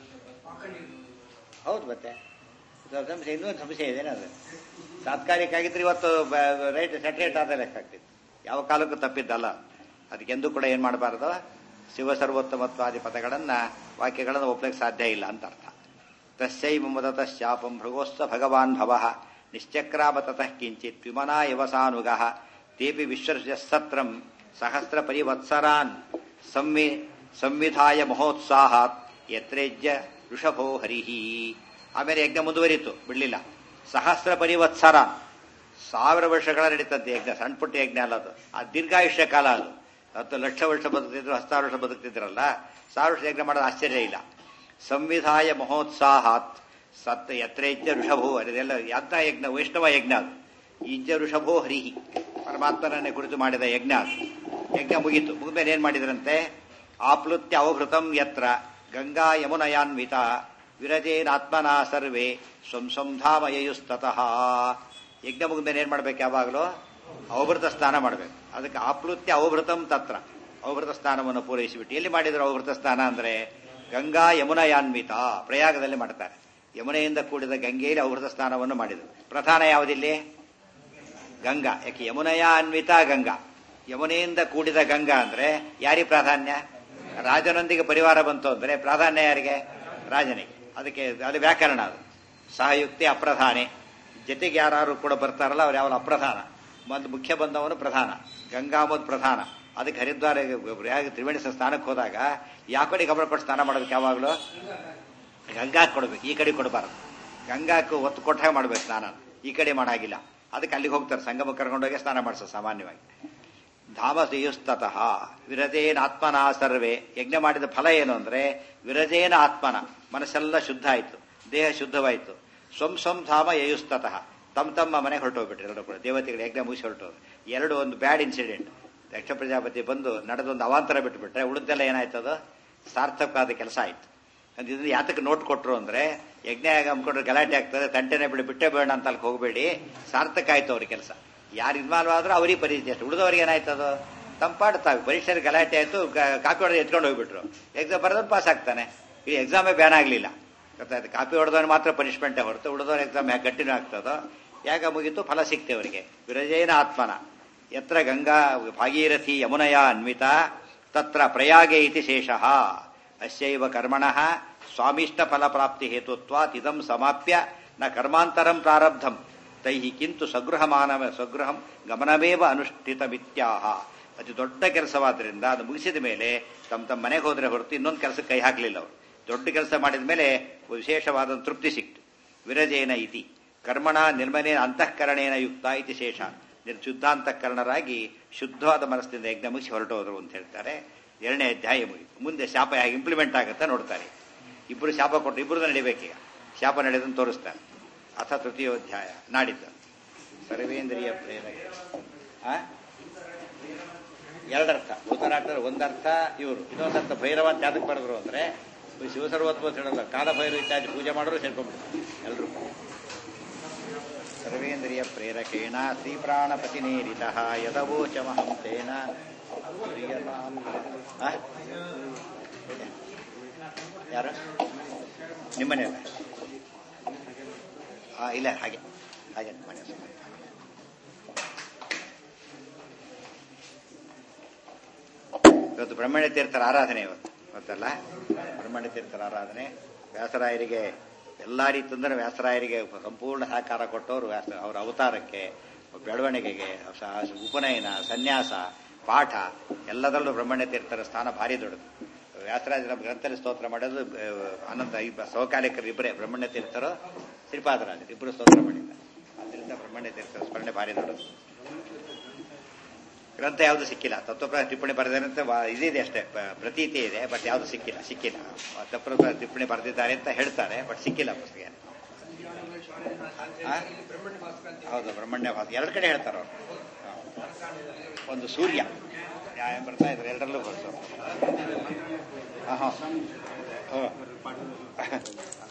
ಹೌದು ಮತ್ತೆ ಇದು ಸಮಸ್ಯೆ ಇನ್ನೊಂದು ಸಮಸ್ಯೆ ಇದೆ ಅದು ತಾತ್ಕಾಲಿಕ ಆಗಿದ್ರೆ ಇವತ್ತು ರೈಟ್ ಸೆಟ್ರೇಟ್ ಆದ ಲೆಕ್ಕ ಆಗ್ತಿತ್ತು ಯಾವ ಕಾಲಕ್ಕೂ ತಪ್ಪಿದ್ದಲ್ಲ ಅದಕ್ಕೆಂದೂ ಕೂಡ ಏನ್ ಮಾಡಬಾರದು ಶಿವ ಸರ್ವೋತ್ತಮತ್ವಾದಿ ಪದಗಳನ್ನ ವಾಕ್ಯಗಳನ್ನು ಒಪ್ಪಲಿಕ್ಕೆ ಸಾಧ್ಯ ಇಲ್ಲ ಅಂತ ಅರ್ಥ ತಸ್ಯೈವ ಮದತ ಶಾಪಂ ಭೃಗೋಸ್ಸ ಭಗವಾನ್ ಭವ ನಿಶ್ಚಕ್ರಾಮ ತತಃ ಕಿಂಚಿತ್ ವಿಮನಾ ಯವಸಾನುಗ ತೇಪಿ ವಿಶ್ವಸತ್ರಂ ಸಹಸ್ರ ಪರಿವತ್ಸರಾನ್ ಸಂವಿ ಸಂವಿಧಾಯ ಮಹೋತ್ಸಾಹಾತ್ ಯತ್ರೇಜ್ಯ ಋಷಭೋ ಹರಿಹಿ ಆಮೇಲೆ ಯಜ್ಞ ಮುಂದುವರಿತು ಬಿಡ್ಲಿಲ್ಲ ಸಹಸ್ರ ಪರಿವತ್ಸರ ಸಾವಿರ ವರ್ಷಗಳ ನಡೀತಂತೆ ಯಜ್ಞ ಸಣ್ಣ ಪುಟ್ಟ ಯಜ್ಞ ಅಲ್ಲ ಅದು ಆ ದೀರ್ಘಾಯುಷ್ಯ ಕಾಲ ಅದು ಹತ್ತು ಲಕ್ಷ ವರ್ಷ ಬದುಕ್ತಿದ್ರು ಹತ್ತಾರು ವರ್ಷ ಬದುಕ್ತಿದ್ರಲ್ಲ ಸಾವಿರ ವರ್ಷ ಯಜ್ಞ ಮಾಡೋದು ಆಶ್ಚರ್ಯ ಇಲ್ಲ ಸಂವಿಧಾಯ ಮಹೋತ್ಸಾಹಾತ್ ಸತ್ ಯತ್ರೇಜ್ಯ ಋಷಭೋ ಅದೆಲ್ಲ ಯಾತ ಯಜ್ಞ ವೈಷ್ಣವ ಯಜ್ಞ ಅದು ಇಜ್ಜ ಋಷಭೋ ಹರಿಹಿ ಪರಮಾತ್ಮನನ್ನೇ ಕುರಿತು ಮಾಡಿದ ಯಜ್ಞ ಅದು ಯಜ್ಞ ಮುಗೀತು ಮುಗಿದ್ಮೇಲೆ ಏನ್ ಮಾಡಿದ್ರಂತೆ ಆಪ್ಲುತ್ಯ ಅವಭೃತಂ ಯತ್ರ ಗಂಗಾ ಯಮುನಯಾನ್ವಿತ ವಿರಜೇನಾತ್ಮನ ಸರ್ವೇ ಸ್ವಂ ಸಂಧಾಮಯಯುಸ್ತತಃ ಯಜ್ಞ ಮುಗಿದ್ಮೇಲೆ ಏನ್ ಮಾಡ್ಬೇಕು ಯಾವಾಗಲೂ ಅವಭೃತ ಸ್ನಾನ ಮಾಡ್ಬೇಕು ಅದಕ್ಕೆ ಆಪ್ಲುತ್ಯ ಅವಭೃತಂ ತತ್ರ ಅವಭೃತ ಸ್ನಾನವನ್ನು ಪೂರೈಸಿಬಿಟ್ಟು ಎಲ್ಲಿ ಮಾಡಿದ್ರು ಅವಭೃತ ಸ್ನಾನ ಅಂದ್ರೆ ಗಂಗಾ ಯಮುನಯಾನ್ವಿತ ಪ್ರಯಾಗದಲ್ಲಿ ಮಾಡ್ತಾರೆ ಯಮುನೆಯಿಂದ ಕೂಡಿದ ಗಂಗೆಯಲ್ಲಿ ಅವಭೃತ ಸ್ನಾನವನ್ನು ಮಾಡಿದರು ಪ್ರಧಾನ ಯಾವುದಿಲ್ಲಿ ಗಂಗಾ ಯಾಕೆ ಯಮುನಯ ಅನ್ವಿತ ಗಂಗಾ ಯಮುನೆಯಿಂದ ಕೂಡಿದ ಗಂಗಾ ಅಂದ್ರೆ ಯಾರಿಗೆ ಪ್ರಾಧಾನ್ಯ ರಾಜನೊಂದಿಗೆ ಪರಿವಾರ ಬಂತು ಅಂದ್ರೆ ಪ್ರಾಧಾನ್ಯ ಯಾರಿಗೆ ರಾಜನಿಗೆ ಅದಕ್ಕೆ ಅದು ವ್ಯಾಕರಣ ಅದು ಸಹಯುಕ್ತಿ ಅಪ್ರಧಾನೆ ಜೊತೆಗೆ ಯಾರು ಕೂಡ ಬರ್ತಾರಲ್ಲ ಅವ್ರು ಯಾವಲ್ಲ ಅಪ್ರಧಾನ ಒಂದು ಮುಖ್ಯ ಬಂದವನು ಪ್ರಧಾನ ಗಂಗಾ ಅಂಬುದು ಪ್ರಧಾನ ಅದಕ್ಕೆ ಹರಿದ್ವಾರ ಯಾಕೆ ತ್ರಿವೇಣಿ ಸ್ನಾನಕ್ಕೆ ಹೋದಾಗ ಯಾವ ಕಡೆ ಗಮನ ಕೊಟ್ಟು ಸ್ನಾನ ಮಾಡೋದಕ್ಕೆ ಯಾವಾಗಲೂ ಗಂಗಾ ಕೊಡ್ಬೇಕು ಈ ಕಡೆ ಕೊಡಬಾರದು ಗಂಗಾಕ್ಕೆ ಒತ್ತು ಕೊಟ್ಟಾಗ ಮಾಡ್ಬೇಕು ಸ್ನಾನ ಈ ಕಡೆ ಮಾಡಾಗಿಲ್ಲ ಅದಕ್ಕೆ ಅಲ್ಲಿಗೆ ಹೋಗ್ತಾರೆ ಸಂಗಮ ಕರ್ಕೊಂಡೋಗಿ ಸ್ನಾನ ಮಾಡಿಸೋ ಸಾಮಾನ್ಯವಾಗಿ ಧಾಮ ಸೇಯುಸ್ತತಃ ವಿರಜೇನ ಆತ್ಮನ ಸರ್ವೇ ಯಜ್ಞ ಮಾಡಿದ ಫಲ ಏನು ಅಂದ್ರೆ ವಿರಜೇನ ಆತ್ಮನ ಮನಸ್ಸೆಲ್ಲ ಶುದ್ಧ ಆಯ್ತು ದೇಹ ಶುದ್ಧವಾಯ್ತು ಸ್ವಂ ಸ್ವಂ ಧಾಮ ಯಯುಸ್ತತಃ ತಮ್ಮ ತಮ್ಮ ಮನೆಗೆ ಹೊರಟೋಗ್ಬಿಟ್ರು ಎರಡು ಕೂಡ ದೇವತೆಗಳು ಯಜ್ಞ ಮುಗಿಸಿ ಹೊರಟೋದು ಎರಡು ಒಂದು ಬ್ಯಾಡ್ ಇನ್ಸಿಡೆಂಟ್ ದಕ್ಷ ಪ್ರಜಾಪತಿ ಬಂದು ನಡೆದೊಂದು ಅವಾಂತರ ಬಿಟ್ಬಿಟ್ರೆ ಉಳಿದೆಲ್ಲ ಏನಾಯ್ತದು ಸಾರ್ಥಕವಾದ ಕೆಲಸ ಆಯ್ತು ಇದನ್ನ ಯಾತಕ್ಕೆ ನೋಟ್ ಕೊಟ್ರು ಅಂದ್ರೆ ಯಜ್ಞ ಹಮ್ಮಿಕೊಂಡ್ರೆ ಗಲಾಟೆ ಆಗ್ತದೆ ತಂಟೆನೆ ಬಿಡಿ ಬಿಟ್ಟೆ ಬೇಡ ಅಂತ ಅಲ್ಲಿ ಹೋಗಬೇಡಿ ಸಾರ್ಥಕ ಆಯ್ತು ಅವ್ರ ಕೆಲಸ ಯಾರು ಇನ್ವಾಲ್ವ್ ಆದ್ರೂ ಅವರಿಗೆ ಪರಿಚಯ ಅಷ್ಟು ಉಳಿದವ್ರಿಗೆ ಏನಾಯ್ತದು ತಂಪಾಡು ತಾವು ಪರೀಕ್ಷೆ ಗಲಾಟೆ ಆಯ್ತು ಗ- ಕಾಪಿ ಹೊಡೆದು ಎತ್ಕೊಂಡು ಹೋಗ್ಬಿಟ್ರು ಎಕ್ಸಾಮ್ ಬರೆದ್ರೆ ಪಾಸ್ ಆಗ್ತಾನೆ ಈ ಎಕ್ಸಾಮೇ ಬ್ಯಾನ್ ಆಗಲಿಲ್ಲ ಗೊತ್ತಾಯ್ತು ಕಾಪಿ ಹೊಡೆದವನು ಮಾತ್ರ ಪನಿಷ್ಮೆಂಟೇ ಹೊರತು ಉಳಿದವ್ರ ಎಕ್ಸಾಮ್ ಯಾಕೆ ಕಂಟಿನ್ಯೂ ಆಗ್ತದೋ ಯಾಗ ಮುಗೀತು ಫಲ ಸಿಕ್ತೆ ಅವರಿಗೆ ವಿರಜೇನ ಆತ್ಮನ ಯತ್ರ ಗಂಗಾ ಭಾಗೀರಥಿ ಯಮುನಯ ಅನ್ವಿತ ತತ್ರ ಪ್ರಯಾಗೆ ಇತಿ ಶೇಷಃ ಅಸ್ಯೈವ ಕರ್ಮಣಃ ಸ್ವಾಮಿಷ್ಟ ಫಲ ಪ್ರಾಪ್ತಿ ಹೇತುತ್ವಾತ್ ಇದಂ ಸಮಾಪ್ಯ ನ ಕರ್ಮಾಂತರಂ ಪ್ರಾರಬ್ಧಂ ತೈಹಿ ಕಿಂತು ಸಗೃಹ ಮಾನವ ಸಗೃಹಂ ಗಮನಮೇವ ಅನುಷ್ಠಿತ ಮಿತ್ಯಾಹ ಅತಿ ದೊಡ್ಡ ಕೆಲಸವಾದ್ರಿಂದ ಅದು ಮುಗಿಸಿದ ಮೇಲೆ ತಮ್ಮ ತಮ್ಮ ಮನೆಗೆ ಹೋದ್ರೆ ಹೊರತು ಇನ್ನೊಂದು ಕೆಲಸಕ್ಕೆ ಕೈ ಹಾಕಲಿಲ್ಲ ಅವರು ದೊಡ್ಡ ಕೆಲಸ ಮಾಡಿದ ಮೇಲೆ ವಿಶೇಷವಾದ ತೃಪ್ತಿ ಸಿಕ್ತು ವಿರಜೇನ ಇತಿ ಕರ್ಮಣ ನಿರ್ಮಲೇನ ಅಂತಃಕರಣೇನ ಯುಕ್ತ ಇತಿ ಶೇಷ ಶುದ್ಧಾಂತಃಕರಣರಾಗಿ ಶುದ್ಧವಾದ ಮನಸ್ಸಿನಿಂದ ಯಜ್ಞ ಮುಗಿಸಿ ಹೊರಟೋದ್ರು ಅಂತ ಹೇಳ್ತಾರೆ ಎರಡನೇ ಅಧ್ಯಾಯ ಮುಗಿತು ಮುಂದೆ ಶಾಪ ಹೇಗೆ ಇಂಪ್ಲಿಮೆಂಟ್ ಆಗುತ್ತಾ ನೋಡ್ತಾರೆ ಇಬ್ಬರು ಶಾಪ ಕೊಟ್ಟು ಇಬ್ಬರು ನಡಿಬೇಕೀಗ ಶಾಪ ನಡೆದಂತ ತೋರಿಸ್ತಾರೆ ಅಥ ತೃತೀಯೋಧ್ಯಾಯ ನಾಡಿದ್ದು ಸರ್ವೇಂದ್ರಿಯ ಪ್ರೇರಕ ಆ? ಎರಡರ್ಥ ಭೂತರಾಟರು ಒಂದರ್ಥ ಇವರು ಇನ್ನೊಂದರ್ಥ ಭೈರವ ಅಂತ ಯಾವ್ದಕ್ಕೆ ಬರೆದ್ರು ಅಂದ್ರೆ ಶಿವಸರ್ವತ್ವ ಅಂತ ಹೇಳಲ್ಲ ಕಾಲ ಭೈರವ ಇತ್ಯಾದಿ ಪೂಜೆ ಮಾಡೋರು ಸೇರ್ಕೊಂಡ್ಬಿಡ್ತಾರೆ ಎಲ್ಲರೂ ಸರ್ವೇಂದ್ರಿಯ ಪ್ರೇರಕೇಣ ಶ್ರೀಪ್ರಾಣಪತಿನೇರಿತಃ ಯದವೋಚಮಹಂ ತೇನ ಪ್ರಿಯತಾಂ ಆ? ಯಾರು ನಿಮ್ಮನೆಯಲ್ಲ ಹಾ ಇಲ್ಲ ಹಾಗೆ ಹಾಗೆ ಮನೆ ಹೆಸರು. ಇವತ್ತು ಬ್ರಹ್ಮಣ್ಯ ತೀರ್ಥರ ಆರಾಧನೆ ಇವತ್ತು ಗೊತ್ತಲ್ಲ ಬ್ರಹ್ಮಣ್ಯ ತೀರ್ಥರ ಆರಾಧನೆ ವ್ಯಾಸರಾಯರಿಗೆ ಎಲ್ಲ ರೀತಿ ಅಂದ್ರೆ ವ್ಯಾಸರಾಯರಿಗೆ ಸಂಪೂರ್ಣ ಸಹಕಾರ ಕೊಟ್ಟವರು ವ್ಯಾಸ ಅವರ ಅವತಾರಕ್ಕೆ ಬೆಳವಣಿಗೆಗೆ ಸ- ಉಪನಯನ ಸನ್ಯಾಸ ಪಾಠ ಎಲ್ಲದರಲ್ಲೂ ಬ್ರಹ್ಮಣ್ಯ ತೀರ್ಥರ ಸ್ಥಾನ ಭಾರಿ ದೊಡ್ಡದು ವ್ಯಾಸರಾಜರ ಗ್ರಂಥದಲ್ಲಿ ಸ್ತೋತ್ರ ಮಾಡೋದು ಆ, ಅನಂತ ಇಬ್ಬ ಸಹಕಾಲಿಕರು ಇಬ್ಬರೇ ಬ್ರಹ್ಮಣ್ಯ ತೀರ್ಥರು ಶ್ರೀಪಾದರಾಜರು ಇಬ್ಬರು ಸ್ತೋತ್ರ ಮಾಡಿದ್ದಾರೆ ಅದರಿಂದ ಬ್ರಹ್ಮಣ್ಯ ತೀರ್ಥರ ಸ್ಮರಣೆ ಭಾರಿ ದೊಡ್ಡದು ಗ್ರಂಥ ಯಾವುದು ಸಿಕ್ಕಿಲ್ಲ ತತ್ವಪ್ರಕಾಶ ಟಿಪ್ಪಣಿ ಬರೆದಂತೆ ಇದಿದೆ ಅಷ್ಟೇ ಪ- ಪ್ರತೀತಿ ಇದೆ ಬಟ್ ಯಾವುದು ಸಿಕ್ಕಿಲ್ಲ ಸಿಕ್ಕಿಲ್ಲ ತತ್ವಪ್ರಕಾಶ ಟಿಪ್ಪಣಿ ಬರೆದಿದ್ದಾರೆ ಅಂತ ಹೇಳ್ತಾರೆ ಬಟ್ ಸಿಕ್ಕಿಲ್ಲ ಪುಸ್ತಕ ಆ? ಹೌದು ಬ್ರಹ್ಮಣ್ಯ ಭಾಸ ಎರಡು ಕಡೆ ಹೇಳ್ತಾರೆ ಅವರು ಒಂದು ಸೂರ್ಯ ಯಾ- ಬರ್ತಾ ಇದ್ದಾರೆ ಎರಡರಲ್ಲೂ ಬರ್ತಾರೆ ಹಾಂ ಹಾಂ